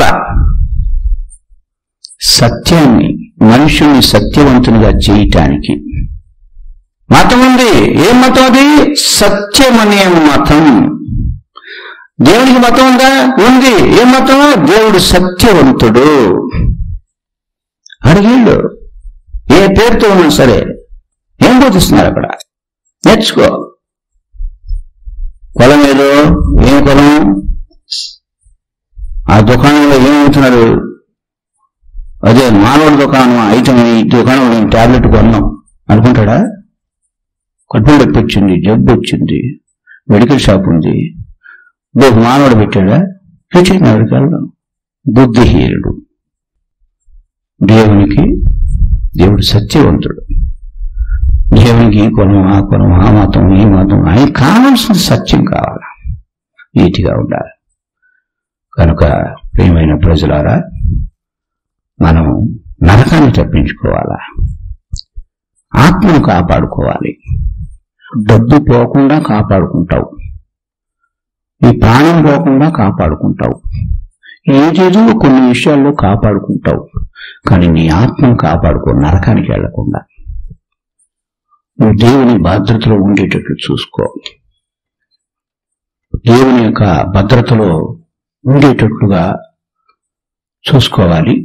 సత్యాన్ని మనుషుల్ని సత్యవంతునిగా చేయటానికి మతం ఉంది ఏం మతం అది సత్యం అనే మతం దేవునికి మతం ఉందా ఉంది ఏం మతం దేవుడు సత్యవంతుడు అడిగేళ్ళు ఏ పేరుతో ఉన్నా సరే ఏం బోధిస్తున్నారు అక్కడ నేర్చుకో కులం ఏదో ఏం కులం ఆ దుకాణంలో ఏమవుతున్నారు అదే మానవుడి దుకాణం ఐటమ్ ఈ దుకాణంలో టాబ్లెట్ కొన్నాం అనుకుంటాడా కడుపులో నొప్పి వచ్చింది జబ్బు వచ్చింది మెడికల్ షాప్ ఉంది ఇదో మానవుడు పెట్టాడా పెట్టిన ఎవరికి వెళ్దాం బుద్ధిహీనుడు దేవునికి దేవుడు సత్యవంతుడు దేవునికి ఈ కులం ఆ కులం ఆ మతం ఈ మతం ఆయన కావాల్సిన సత్యం కావాలి నీతిగా ఉండాలి కనుక ప్రియమైన ప్రజలారా మనం నరకాన్ని తప్పించుకోవాలా ఆత్మను కాపాడుకోవాలి డబ్బు పోకుండా కాపాడుకుంటావు ఈ ప్రాణం పోకుండా కాపాడుకుంటావు ఏదేదో కొన్ని విషయాల్లో కాపాడుకుంటావు కానీ నీ ఆత్మను కాపాడుకో నరకానికి వెళ్లకుండా నువ్వు దేవుని భద్రతలో ఉండేటట్లు చూసుకో దేవుని యొక్క భద్రతలో ఉండేటట్లుగా చూసుకోవాలి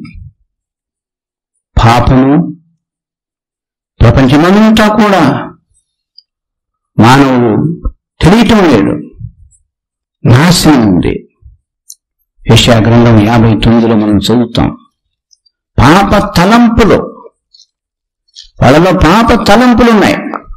పాపము ప్రపంచమంతా కూడా మానవుడు తెలియటం లేదు నాశనం ఉంది యశా గ్రంథం యాభై తొమ్మిదిలో మనం చదువుతాం పాప తలంపులు వాళ్ళలో పాప తలంపులు ఉన్నాయి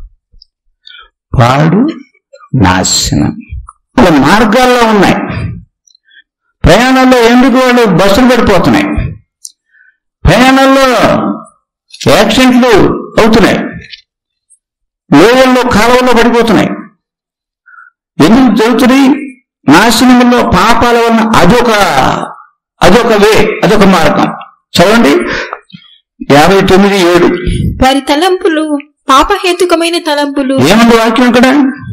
వాడు నాశనం వాళ్ళ మార్గాల్లో ఉన్నాయి ప్రయాణాల్లో ఎందుకు వాళ్ళు బస్సులు పడిపోతున్నాయి ప్రయాణాల్లో యాక్సిడెంట్లు అవుతున్నాయి లోయల్లో కాలువల్లో పడిపోతున్నాయి ఎందుకు జరుగుతున్నాయి నాశనంలో పాపాల వలన అదొక అదొక వే అదొక మార్గం చదవండి యాభై తొమ్మిది ఏడు వారి తలంపులు పాపహేతుకమైన తలంపులు ఏముంది వాక్యం ఇక్కడ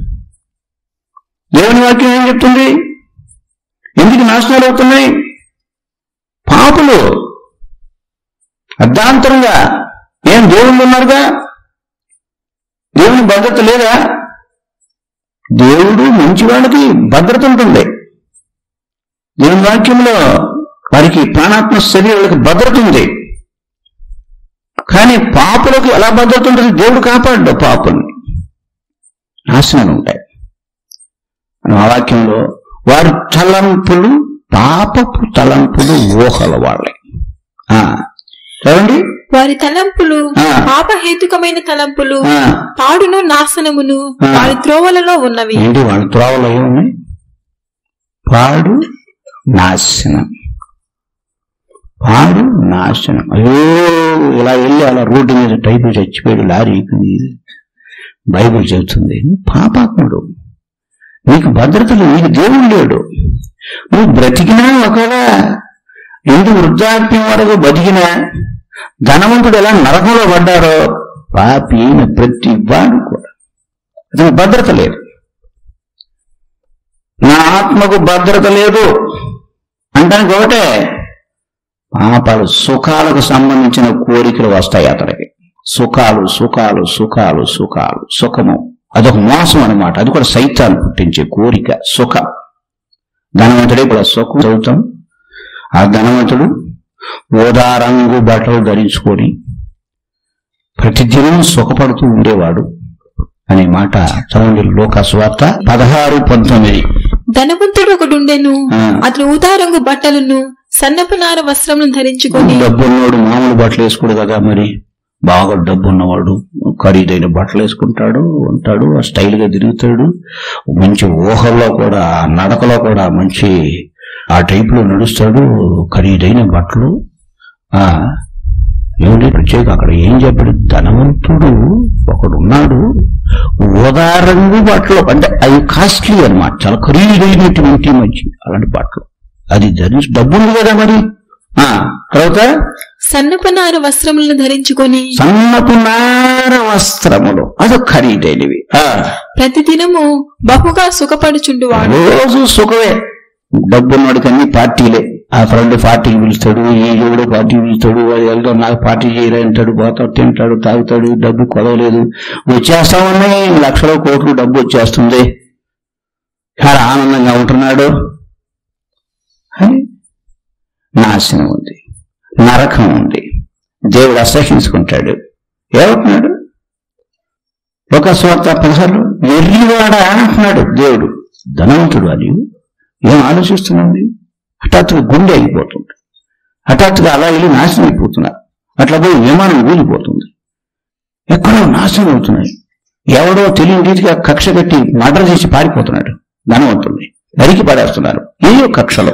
దేవుని వాక్యం ఏం చెప్తుంది ఎందుకు నాశనాలు అవుతున్నాయి పాపులు అర్ధాంతరంగా ఏం దేవుళ్ళు ఉన్నారుగా దేవుని భద్రత లేదా దేవుడు మంచి వాళ్ళకి భద్రత ఉంటుంది దేవుని వాక్యంలో వారికి ప్రాణాత్మ శరీరాలకు భద్రత ఉంది కానీ పాపులకు ఎలా భద్రత ఉంటుంది దేవుడు కాపాడు పాపుల్ని నాశనాలు ఉంటాయి అని ఆ వాక్యంలో వారి తలంపులు పాపపు తలంపులు ఊహల వాళ్ళే ఆ, చూడండి వారి తలంపులు ఆ. పాపహేతుకమైన తలంపులు ఆ, పాడును నాశనమును ఆ. వారి త్రోవలలో ఉన్నవి ఏంటి వాళ్ళ త్రోవలో ఏమున్నాయి పాడు నాశనం పాడు నాశనం అయ్యో ఇలా వెళ్ళి అలా రోడ్డు మీద టైపు చచ్చిపోయాడు లారీ ఎక్కుంది బైబిల్ చెబుతుంది పాపాత్ముడు నీకు భద్రత లేదు నీకు దేవుడు లేడు నువ్వు బ్రతికినా ఒకవేళ ఎందు వృద్ధాప్యం వరకు బతికినా ధనవంతుడు ఎలా నరకంలో పడ్డారో పాపి అయిన ప్రతి వాడు కూడా అతనికి భద్రత లేదు నా ఆత్మకు భద్రత లేదు అంటానికి ఒకటే పాపాలు సుఖాలకు సంబంధించిన కోరికలు వస్తాయి అతడికి సుఖాలు సుఖాలు సుఖాలు సుఖాలు సుఖము అదొక మోసం అన్నమాట అది కూడా సైతాన్ని పుట్టించే కోరిక సుఖం ధనవంతుడే కూడా సుఖం చదువుతాం ఆ ధనవంతుడు ఓదారంగు బట్టలు ధరించుకొని ప్రతిదినం సుఖపడుతూ ఉండేవాడు అనే మాట చదవండి లోకస్వార్త పదహారు పంతొమ్మిది ధనవంతుడు ఒకడుండెను ఆ. అతను ఊదారంగు బట్టలను సన్నపు నార వస్త్రములను ధరించుకొని డబ్బున్నవాడు మామూలు బట్టలు వేసుకోడు కదా మరి బాగా డబ్బు ఉన్నవాడు ఖరీదైన బట్టలు వేసుకుంటాడు ఉంటాడు ఆ స్టైల్ గా తిరుగుతాడు మంచి ఊహల్లో కూడా నడకలో కూడా మంచి ఆ టైప్ లో నడుస్తాడు ఖరీదైన బట్టలు ఆ ఏమిటి ప్రత్యేక అక్కడ ఏం చెప్పాడు ధనవంతుడు ఒకడు ఉన్నాడు ఉదారంగు బట్టలు అంటే అవి కాస్ట్లీ అన్నమాట చాలా ఖరీదైనటువంటి మంచి అలాంటి బట్టలు అది ధరించి డబ్బు ఉంది కదా మరి ఆ తర్వాత సన్నపు నార వస్త్రములను ధరించుకొని సన్నపు నార వస్త్రములు అది ఖరీదైనవి ఆ ప్రతిదినము బహుగా సుఖపడుచుండువాడు రోజు సుఖమే డబ్బున్నవాడికి అన్ని పార్టీలే ఆ ఫ్రెండ్ పార్టీకి పిలుస్తాడు ఈ ఎవడో పార్టీకి పిలుస్తాడు వాడు వెళ్దాం నాకు పార్టీ చేయరా అంటాడు పోతాడు తింటాడు తాగుతాడు డబ్బు కొదవలేదు వచ్చేస్తా ఉన్నాయి లక్షల కోట్లు డబ్బు వచ్చేస్తుంది చాలా ఆనందంగా ఉంటున్నాడు అని నాశనం ఉంది నరకం ఉంది దేవుడు అసహించుకుంటాడు ఏమంటున్నాడు ఒక స్వార్థ పదహారు ఎర్రివాడ అంటున్నాడు దేవుడు ధనవంతుడు అని ఏం ఆలోచిస్తున్నాడు హఠాత్తుగా గుండె అయిపోతుంది హఠాత్తుగా అలా వెళ్ళి నాశనం అయిపోతున్నారు అట్లా పోయి విమానం ఊలిపోతుంది ఎక్కడో నాశనం అవుతున్నాయి ఎవడో తెలియని రీతిగా కక్ష కట్టి మర్డర్ చేసి పారిపోతున్నాడు ధనవంతుడిని నరికి పడేస్తున్నారు ఏయో కక్షలో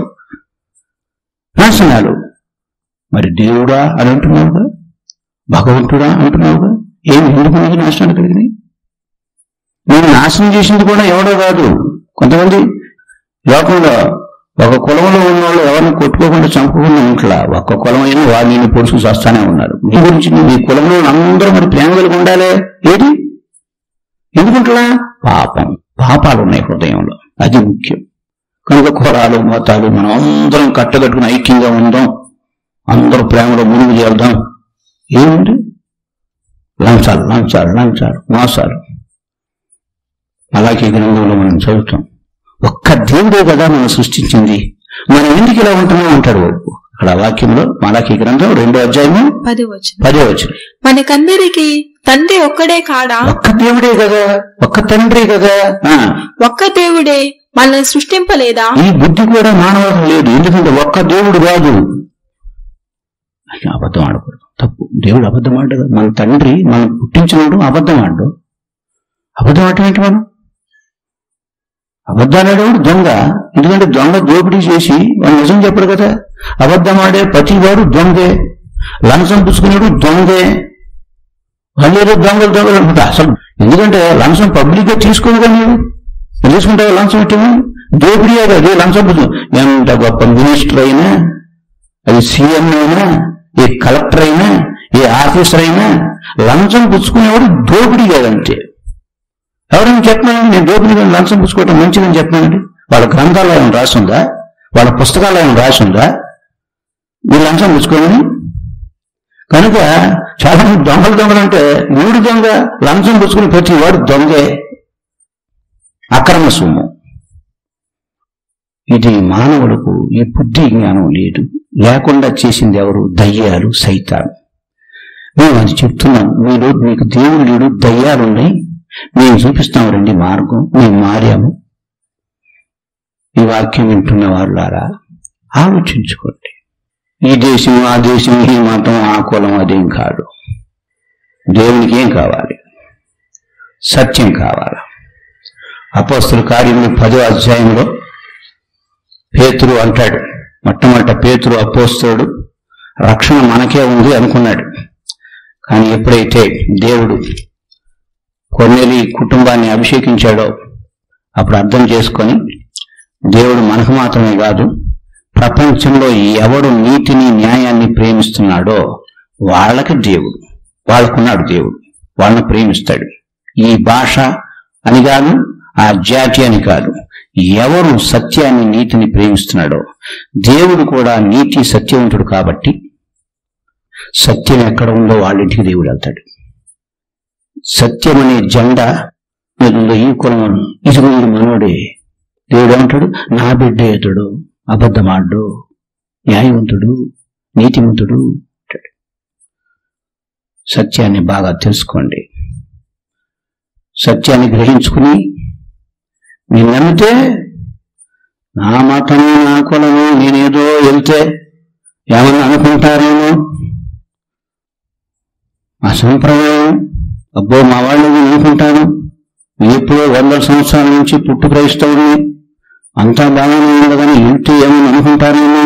నాశనాలు మరి దేవుడా అని అంటున్నావుగా భగవంతుడా అంటున్నావుగా ఏమి ఎందుకు నీకు నాశనాలు కలిగినాయి నేను నాశనం చేసింది కూడా ఎవడో కాదు కొంతమంది లోకంలో ఒక కులంలో ఉన్న వాళ్ళు ఎవరిని కొట్టుకోకుండా చంపుకుండా ఉంటలా ఒక్క కులం అయినా వాళ్ళు నేను పొడుచుకు చేస్తానే ఉన్నారు మీ గురించి మీ కులంలో అందరూ మరి ప్రేమ కలిగి ఉండాలి ఏది ఎందుకుంటలా పాపం పాపాలు ఉన్నాయి హృదయంలో అది ముఖ్యం కనుక కులాలు మతాలు మనం అందరం కట్టగట్టుకుని ఐక్యంగా ఉందాం అందరూ ప్రేమలో మునుగు చేద్దాం ఏముంది లంచాలు లంచాలు లంచాలు మోసాలు అలాగే ఈ గ్రంథంలో మనం చదువుతాం ఒక్క దేవుడే కదా మనం సృష్టించింది మనం ఎందుకు ఇలా ఉంటున్నాం అంటాడు వాడు అక్కడ ఆ వాక్యంలో మలాకి గ్రంథం రెండో అధ్యాయము పది వచ్చిన పదే వచ్చిన మనకందరికి తండ్రి ఒక్కడే కాడా ఒక్క దేవుడే కదా ఒక్క తండ్రి కదా ఆ, ఒక్క దేవుడే మనల్ని సృష్టింపలేదా ఈ బుద్ధి కూడా మానవతం లేదు ఎందుకంటే ఒక్క దేవుడు కాదు అయ్యో, అబద్ధం ఆడకూడదు తప్పు దేవుడు అబద్ధం ఆడదు మన తండ్రి మనం పుట్టించినోడు అబద్ధం ఆడు అబద్ధం ఆడటం ఏంటి మనం అబద్ధాలు ఆడేవాడు దొంగ ఎందుకంటే దొంగ దోపిడీ చేసి వాడు నిజం చెప్పడు కదా అబద్ధం ఆడే ప్రతివాడు దొంగే లంచం పుచ్చుకునేవాడు దొంగే వాళ్ళు ఏదో దొంగలు దొంగలు అనుకుంటా అసలు ఎందుకంటే లంచం పబ్లిక్ గా తీసుకోవుగా నీవు తీసుకుంటావు లంచం ఇట్టము దోపిడీ అది లంచం పుచ్చుకో ఎంత గొప్ప మినిస్టర్ అయినా అది సీఎం అయినా ఏ కలెక్టర్ అయినా ఏ ఆఫీసర్ అయినా లంచం పుచ్చుకునేవాడు దోపిడీ కాదంతే ఎవరైనా చెప్పమని నేను దోపిడీ కానీ లంచం పుచ్చుకోవడం మంచిదని చెప్పమనండి వాళ్ళ గ్రంథాలు ఏమైనా రాసిందా వాళ్ళ పుస్తకాలు ఏమైనా రాసిందా మీరు లంచం పుచ్చుకోమని కనుక చాలా మంది దొంగలు దొంగలు అంటే మూడు దొంగ లంచం పుచ్చుకుని ప్రతి వాడు దొంగే అక్రమ సొమ్ము ఇది మానవులకు ఈ బుద్ధి జ్ఞానం లేదు లేకుండా చేసింది ఎవరు దయ్యాలు సైతాలు మేము అది చెప్తున్నాం మీరు మీకు దేవుడు లేడు దయ్యాలు ఉన్నాయి మేము చూపిస్తాం రండి మార్గం మేము మారాము ఈ వాక్యం వింటున్న వాళ్ళారా ఆలోచించుకోండి ఈ దేశం ఆ దేశం ఈ మతం ఆ కులం అదేం కాదు దేవునికి ఏం కావాలి సత్యం కావాలి అపోస్తుల కార్యములు పదో అధ్యాయంలో పేతురు అంటాడు మొట్టమొదట పేతురు అపోస్తుడు రక్షణ మనకే ఉంది అనుకున్నాడు కానీ ఎప్పుడైతే దేవుడు కొన్నేలి కుటుంబాన్ని అభిషేకించాడో అప్పుడు అర్థం చేసుకొని దేవుడు మనకు మాత్రమే కాదు ప్రపంచంలో ఎవడు నీతిని న్యాయాన్ని ప్రేమిస్తున్నాడో వాళ్ళకి దేవుడు వాళ్ళకున్నాడు దేవుడు వాళ్ళని ప్రేమిస్తాడు ఈ భాష అని కాదు ఆ జాతి అని కాదు ఎవరు సత్యాన్ని నీతిని ప్రేమిస్తున్నాడో దేవుడు కూడా నీతి సత్యవంతుడు కాబట్టి సత్యం ఎక్కడ ఉందో వాళ్ళింటికి దేవుడు వెళ్తాడు సత్యం అనే జెండా మీద ఉందో ఈ కులం ఇదిగో ఇది మనోడే దేవుడు ఏమంటాడు నా బిడ్డ ఇతడు అబద్ధమాడు న్యాయవంతుడు నీతివంతుడు అంటాడు సత్యాన్ని బాగా తెలుసుకోండి సత్యాన్ని గ్రహించుకుని నేను నమ్మితే నా మతము నా కులము నేనేదో వెళ్తే ఏమన్నా అనుకుంటారేమో మా సంప్రదాయం అబ్బో మా వాళ్ళు అనుకుంటాను ఎప్పుడో వందల సంవత్సరాల నుంచి పుట్టు క్రైస్తవుని అంతా బాగానే ఉంది కానీ వెళ్తే ఏమని అనుకుంటారేమో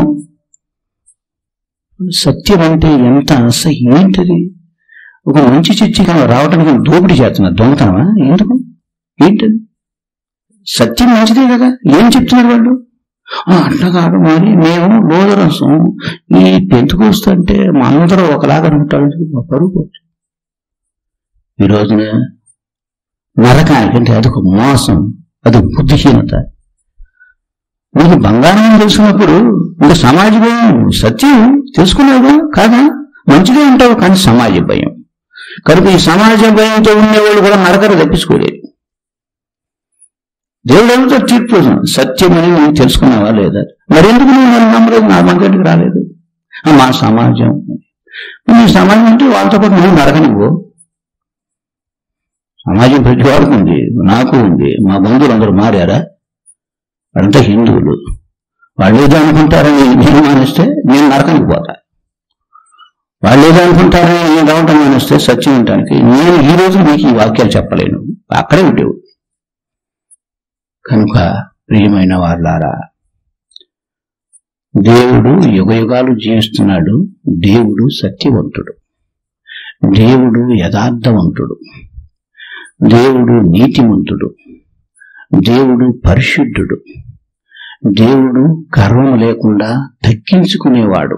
సత్యం అంటే ఎంత అసహ్యం ఏంటిది ఒక మంచి చర్చికి రావడానికి దోపిడీ చేస్తున్నారు దొంగతనమా ఎందుకు ఏంటది సత్యం మంచిదే కదా ఏం చెప్తున్నారు వాళ్ళు "ఆ, అట్లా కాదు మరి మేము లోదరసం ఈ పెంతుకొస్తుంటే మా అందరూ ఒకలాగా ఉంటాడు మా పరుగు పోతుంది. ఈ రోజున నరకానికి అంటే అదొక మోసం అది బుద్ధిహీనత నీకు బంగారం తెలిసినప్పుడు ఇంకా సమాజ భయం సత్యం తెలుసుకున్నావు కాదా మంచిదే అంటావు కానీ సమాజ భయం కనుక ఈ సమాజ భయంతో ఉండేవాళ్ళు కూడా నరకరు తప్పించుకోలేదు దేవుడు ఎవరితో తీర్పు రోజున సత్యం అని నువ్వు తెలుసుకున్నావా లేదా మరి ఎందుకు నువ్వు నన్ను నమ్మలేదు నా మంగటికి రాలేదు ఆ, మా సమాజం నీ సమాజం అంటే వాళ్ళతో పాటు నువ్వు నరకనివ్వు సమాజం ప్రతి వాడికి ఉంది నాకు ఉంది మా బంధువులు అందరూ మారారా వాళ్ళంతా హిందువులు వాళ్ళు ఏదో అనుకుంటారని నేను మానేస్తే నేను నరకానికి పోతా వాళ్ళు ఏదో అనుకుంటారని నేను రావటం మానేస్తే సత్యం ఉండటానికి నేను ఈ రోజు మీకు ఈ వాక్యాలు చెప్పలేను అక్కడే ఉండేవు కనుక ప్రియమైన వాళ్ళారా దేవుడు యుగయుగాలు జీవిస్తున్నాడు దేవుడు సత్యవంతుడు దేవుడు యథార్థవంతుడు దేవుడు నీతిమంతుడు దేవుడు పరిశుద్ధుడు దేవుడు గర్వం లేకుండా తగ్గించుకునేవాడు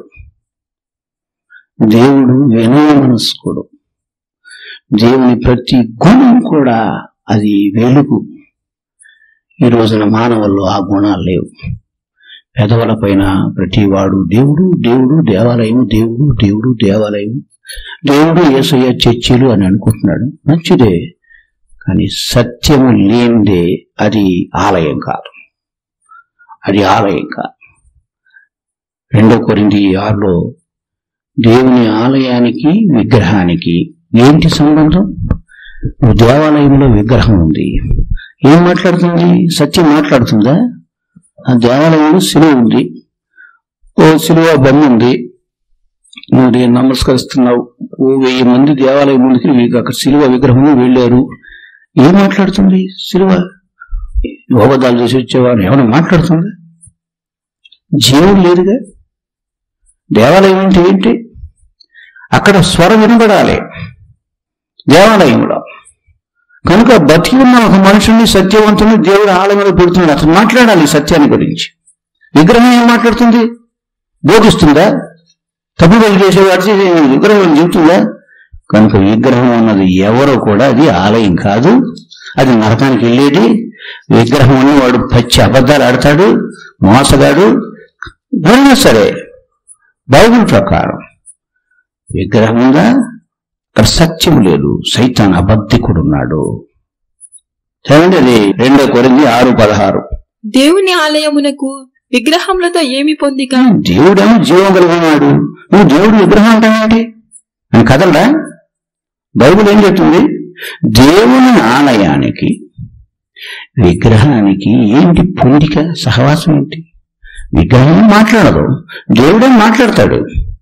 దేవుడు వినయ మనస్కుడు దేవుని ప్రతి గుణం కూడా అది వెలుగు ఈ రోజున మానవుల్లో ఆ గుణాలు లేవు పెదవుల పైన ప్రతివాడు దేవుడు దేవుడు దేవాలయం దేవుడు దేవుడు దేవాలయం దేవుడు ఏసయ్య చర్చిలు అని అనుకుంటున్నాడు మంచిదే కానీ సత్యము లేనిదే అది ఆలయం కాదు అది ఆలయం కాదు రెండో కొరింది ఆరులో దేవుని ఆలయానికి విగ్రహానికి ఏంటి సంబంధం దేవాలయంలో విగ్రహం ఉంది ఏం మాట్లాడుతుంది సత్యం మాట్లాడుతుందా ఆ దేవాలయంలో సిలువ ఉంది ఓ సిలువ బొమ్మ ఉంది నువ్వు నేను నమస్కరిస్తున్నావు ఓ వెయ్యి మంది దేవాలయం ముందుకి వీళ్ళకి అక్కడ సిలువ విగ్రహం వెళ్ళారు ఏం మాట్లాడుతుంది సిలువ యోగదాలు చేసి వచ్చేవారు ఏమైనా మాట్లాడుతుందా జీవం లేదుగా దేవాలయం అంటే ఏంటి అక్కడ స్వరం వినబడాలి దేవాలయంలో కనుక బతికి ఉన్న ఒక మనుషుల్ని సత్యవంతుని దేవుడు ఆలయంలో పెడుతున్నాడు అతను మాట్లాడాలి సత్యాన్ని గురించి విగ్రహం ఏం మాట్లాడుతుంది బోధిస్తుందా తప్పుదలు చేసేవాడి విగ్రహం చెబుతుందా కనుక విగ్రహం అన్నది ఎవరో కూడా అది ఆలయం కాదు అది నరకానికి వెళ్ళేది విగ్రహం అని వాడు పచ్చి అబద్ధాలు ఆడతాడు మోసగాడు ఎవరైనా సరే బైబిల్ ప్రకారం విగ్రహం ఉందా అక్కడ సత్యం లేదు సైతాన్ అబద్ధికుడు ఉన్నాడు చదవండి అది రెండో కొరింది ఆరు పదహారు దేవుని ఆలయమునకు విగ్రహములతో ఏమి పొందిక దేవుడేమో జీవం కలిగి ఉన్నాడు నువ్వు దేవుడు విగ్రహం అంటావేంటి అని కదలరా బైబిల్ ఏం చెప్తుంది దేవుని ఆలయానికి విగ్రహానికి ఏంటి పొందిక సహవాసం ఏంటి విగ్రహం మాట్లాడదు దేవుడే మాట్లాడతాడు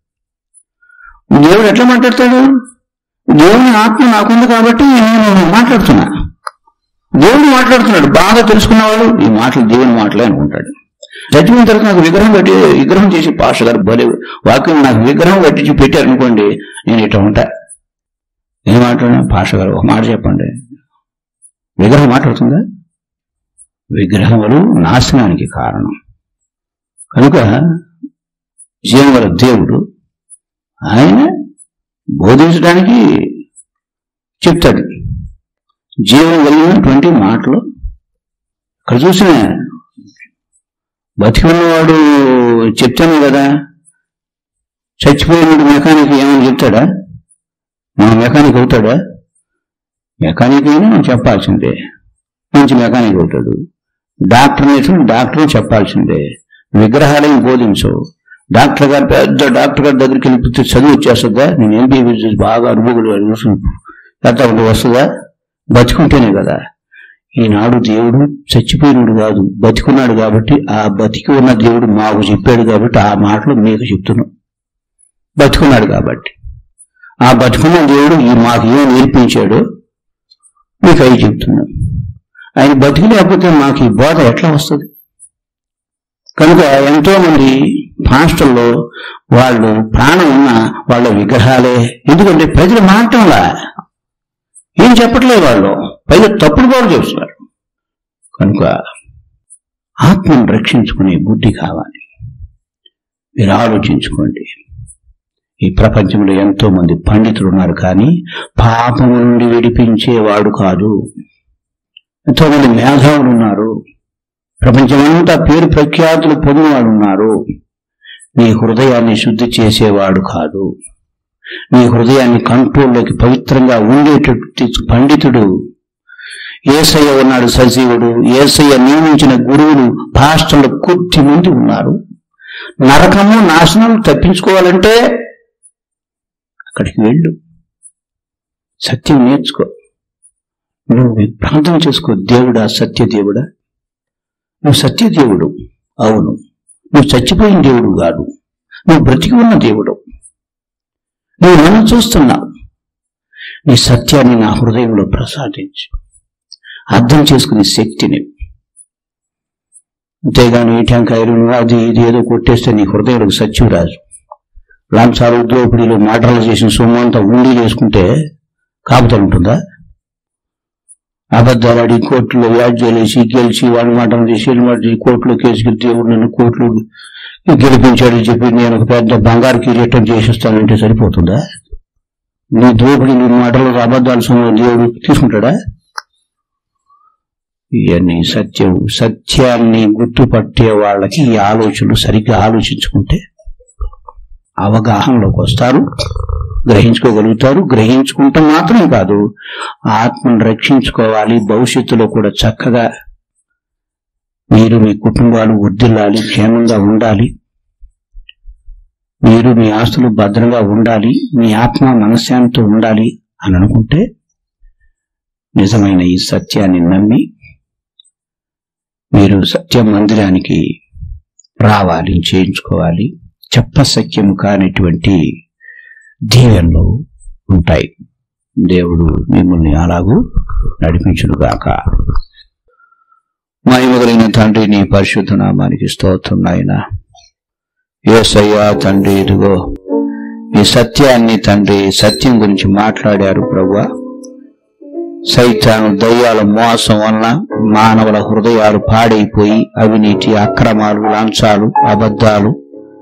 దేవుడు ఎట్లా మాట్లాడతాడు దేవుని ఆత్మ నాకుంది కాబట్టి నేను మాట్లాడుతున్నా దేవుడు మాట్లాడుతున్నాడు బాగా తెలుసుకున్నవాడు ఈ మాటలు దేవుని మాటలే అనుకుంటాడు చచ్చిపోయిన తర్వాత నాకు విగ్రహం పెట్టి విగ్రహం చేసి పాష గారు భలే వాక్యం నాకు విగ్రహం కట్టించి పెట్టారనుకోండి నేను ఇట్లా ఉంటా ఏం మాట్లాడినా పాష గారు ఒక మాట చెప్పండి విగ్రహం మాట్లాడుతుందా విగ్రహములు నాశనానికి కారణం కనుక జీవగల దేవుడు ఆయన బోధించడానికి చెప్తాడు జీవం కలిగినటువంటి మాటలు ఇక్కడ చూసిన బతికి ఉన్నవాడు చెప్తాను కదా చచ్చిపోయినప్పుడు మెకానిక్ ఏమని చెప్తాడా మా మెకానిక్ అవుతాడా మెకానిక్ అయినా మనం చెప్పాల్సిందే మంచి మెకానిక్ అవుతాడు డాక్టర్ అయితే డాక్టర్ చెప్పాల్సిందే విగ్రహాలయం బోధించు డాక్టర్ గారు పెద్ద డాక్టర్ గారి దగ్గరికి వెళ్ళిపోతే చదువు వచ్చేస్తుందా నేను ఎంబీబీఎస్ బాగా అనుభవం ఎంత వస్తుందా బతికుంటేనే కదా ఈనాడు దేవుడు చచ్చిపోయినాడు కాదు బతికున్నాడు కాబట్టి ఆ బతికి ఉన్న దేవుడు మాకు చెప్పాడు కాబట్టి ఆ మాటలు మీకు చెప్తున్నాం బతికున్నాడు కాబట్టి ఆ బతుకున్న దేవుడు ఈ మాకు ఏం నేర్పించాడో మీకు అవి చెప్తున్నాం ఆయన బతికి లేకపోతే మాకు ఈ బోధ ఎట్లా వస్తుంది కనుక ఎంతో మంది పాస్టర్లు వాళ్ళు ప్రాణం ఉన్న వాళ్ళ విగ్రహాలే ఎందుకంటే ప్రజలు మారటంలా ఏం చెప్పట్లేదు వాళ్ళు పైగా తప్పుడు కూడా చేస్తున్నారు కనుక ఆత్మను రక్షించుకునే బుద్ధి కావాలి మీరు ఆలోచించుకోండి ఈ ప్రపంచంలో ఎంతో మంది పండితులు ఉన్నారు కానీ పాపము నుండి విడిపించేవాడు కాదు ఎంతో మంది మేధావులు ఉన్నారు ప్రపంచమంతా పేరు ప్రఖ్యాతులు పొందినవాడు ఉన్నారు నీ హృదయాన్ని శుద్ధి చేసేవాడు కాదు నీ హృదయాన్ని కంట్రోల్లోకి పవిత్రంగా ఉండేటట్టు పండితుడు ఏసయ్య ఉన్నాడు సజీవుడు ఏసయ్య నియమించిన గురువులు పాస్టర్లు కొద్ది మంది ఉన్నారు నరకము నాశనం తప్పించుకోవాలంటే అక్కడికి వెళ్ళు సత్యం నేర్చుకో నువ్వు ప్రార్థన చేసుకో దేవుడా సత్య దేవుడా నువ్వు సత్యదేవుడు అవును నువ్వు చచ్చిపోయిన దేవుడు కాదు నువ్వు బ్రతికి ఉన్న దేవుడు నువ్వు నన్ను చూస్తున్నావు నీ సత్యాన్ని నా హృదయంలో ప్రసాదించు అర్థం చేసుకునే శక్తిని అంతేగాని ఈ టెంకాయలు అది ఇది ఏదో కొట్టేస్తే నీ హృదయంలోకి సత్యం రాజు లంచాలు దోపిడీలు మాటలు చేసిన సొమ్ము అంతా ఉండి చేసుకుంటే కాపుతలు ఉంటుందా అబద్ధాలు ఆడి కోర్టులో వ్యాజ్యాలు వేసి గెలిచి వాడి మాటలు చేసి వీళ్ళ మాట చేసి కోర్టులో కేసుకి దేవుడు నన్ను కోర్టులో గెలిపించాడు చెప్పి నేను ఒక పెద్ద బంగారు కిరీటం చేసిస్తానంటే సరిపోతుందా నీ దోపిడీ నీ మాటలు అబద్ధాలు సొమ్ము దేవుడు తీసుకుంటాడా ఇవన్నీ సత్యం సత్యాన్ని గుర్తుపట్టే వాళ్ళకి ఈ ఆలోచనలు సరిగ్గా ఆలోచించుకుంటే అవగాహనలోకి వస్తారు గ్రహించుకోగలుగుతారు గ్రహించుకుంటాం మాత్రం కాదు ఆత్మను రక్షించుకోవాలి భవిష్యత్తులో కూడా చక్కగా మీరు మీ కుటుంబాలు వర్ధిల్లాలి క్షేమంగా ఉండాలి మీరు మీ ఆస్తులు భద్రంగా ఉండాలి మీ ఆత్మ మనశ్శాంతితో ఉండాలి అని అనుకుంటే నిజమైన ఈ సత్యాన్ని నమ్మి మీరు సత్య మందిరానికి రావాలి చేయించుకోవాలి చెప్ప సత్యము కానిటువంటి దీవెనలు ఉంటాయి దేవుడు మిమ్మల్ని అలాగూ నడిపించునుగాక మహిమగలిగిన తండ్రి నీ పరిశుద్ధ నామానికి స్తోత్రం నాయన యేసయ్యా తండ్రి ఇదిగో ఈ సత్యాన్ని తండ్రి సత్యం గురించి మాట్లాడారు ప్రభు సైతాను దయ్యాల మోసం వలన మానవుల హృదయాలు పాడైపోయి అవినీతి అక్రమాలు లంచాలు అబద్ధాలు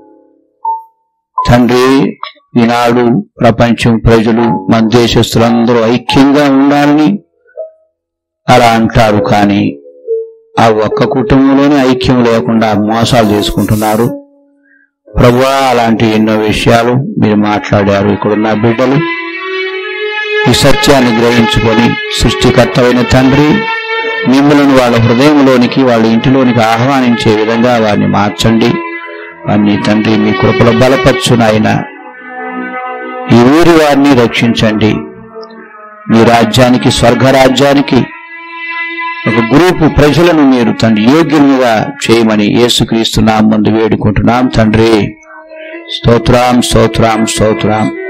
తండ్రి ఈనాడు ప్రపంచం ప్రజలు మన దేశస్తులందరూ ఐక్యంగా ఉండాలని అలా అంటారు కానీ ఆ ఒక్క కుటుంబంలోనే ఐక్యం లేకుండా మోసాలు చేసుకుంటున్నారు ప్రభువా అలాంటి ఎన్నో విషయాలు మీరు మాట్లాడారు ఇక్కడున్న బిడ్డలు ఈ సత్యాన్ని గ్రహించుకొని సృష్టికర్తమైన తండ్రి మిమ్మల్ని వాళ్ళ హృదయంలోనికి వాళ్ళ ఇంటిలోనికి ఆహ్వానించే విధంగా వారిని మార్చండి వారిని తండ్రి మీ కృపలో బలపరచు నాయన ఈ ఊరి వారిని రక్షించండి మీ రాజ్యానికి స్వర్గ రాజ్యానికి ఒక గ్రూపు ప్రజలను మీరు తండ్రి యోగ్యులుగా చేయమని యేసుక్రీస్తు నామందు వేడుకుంటున్నాం తండ్రి స్తోత్రం స్తోత్రం స్తోత్రం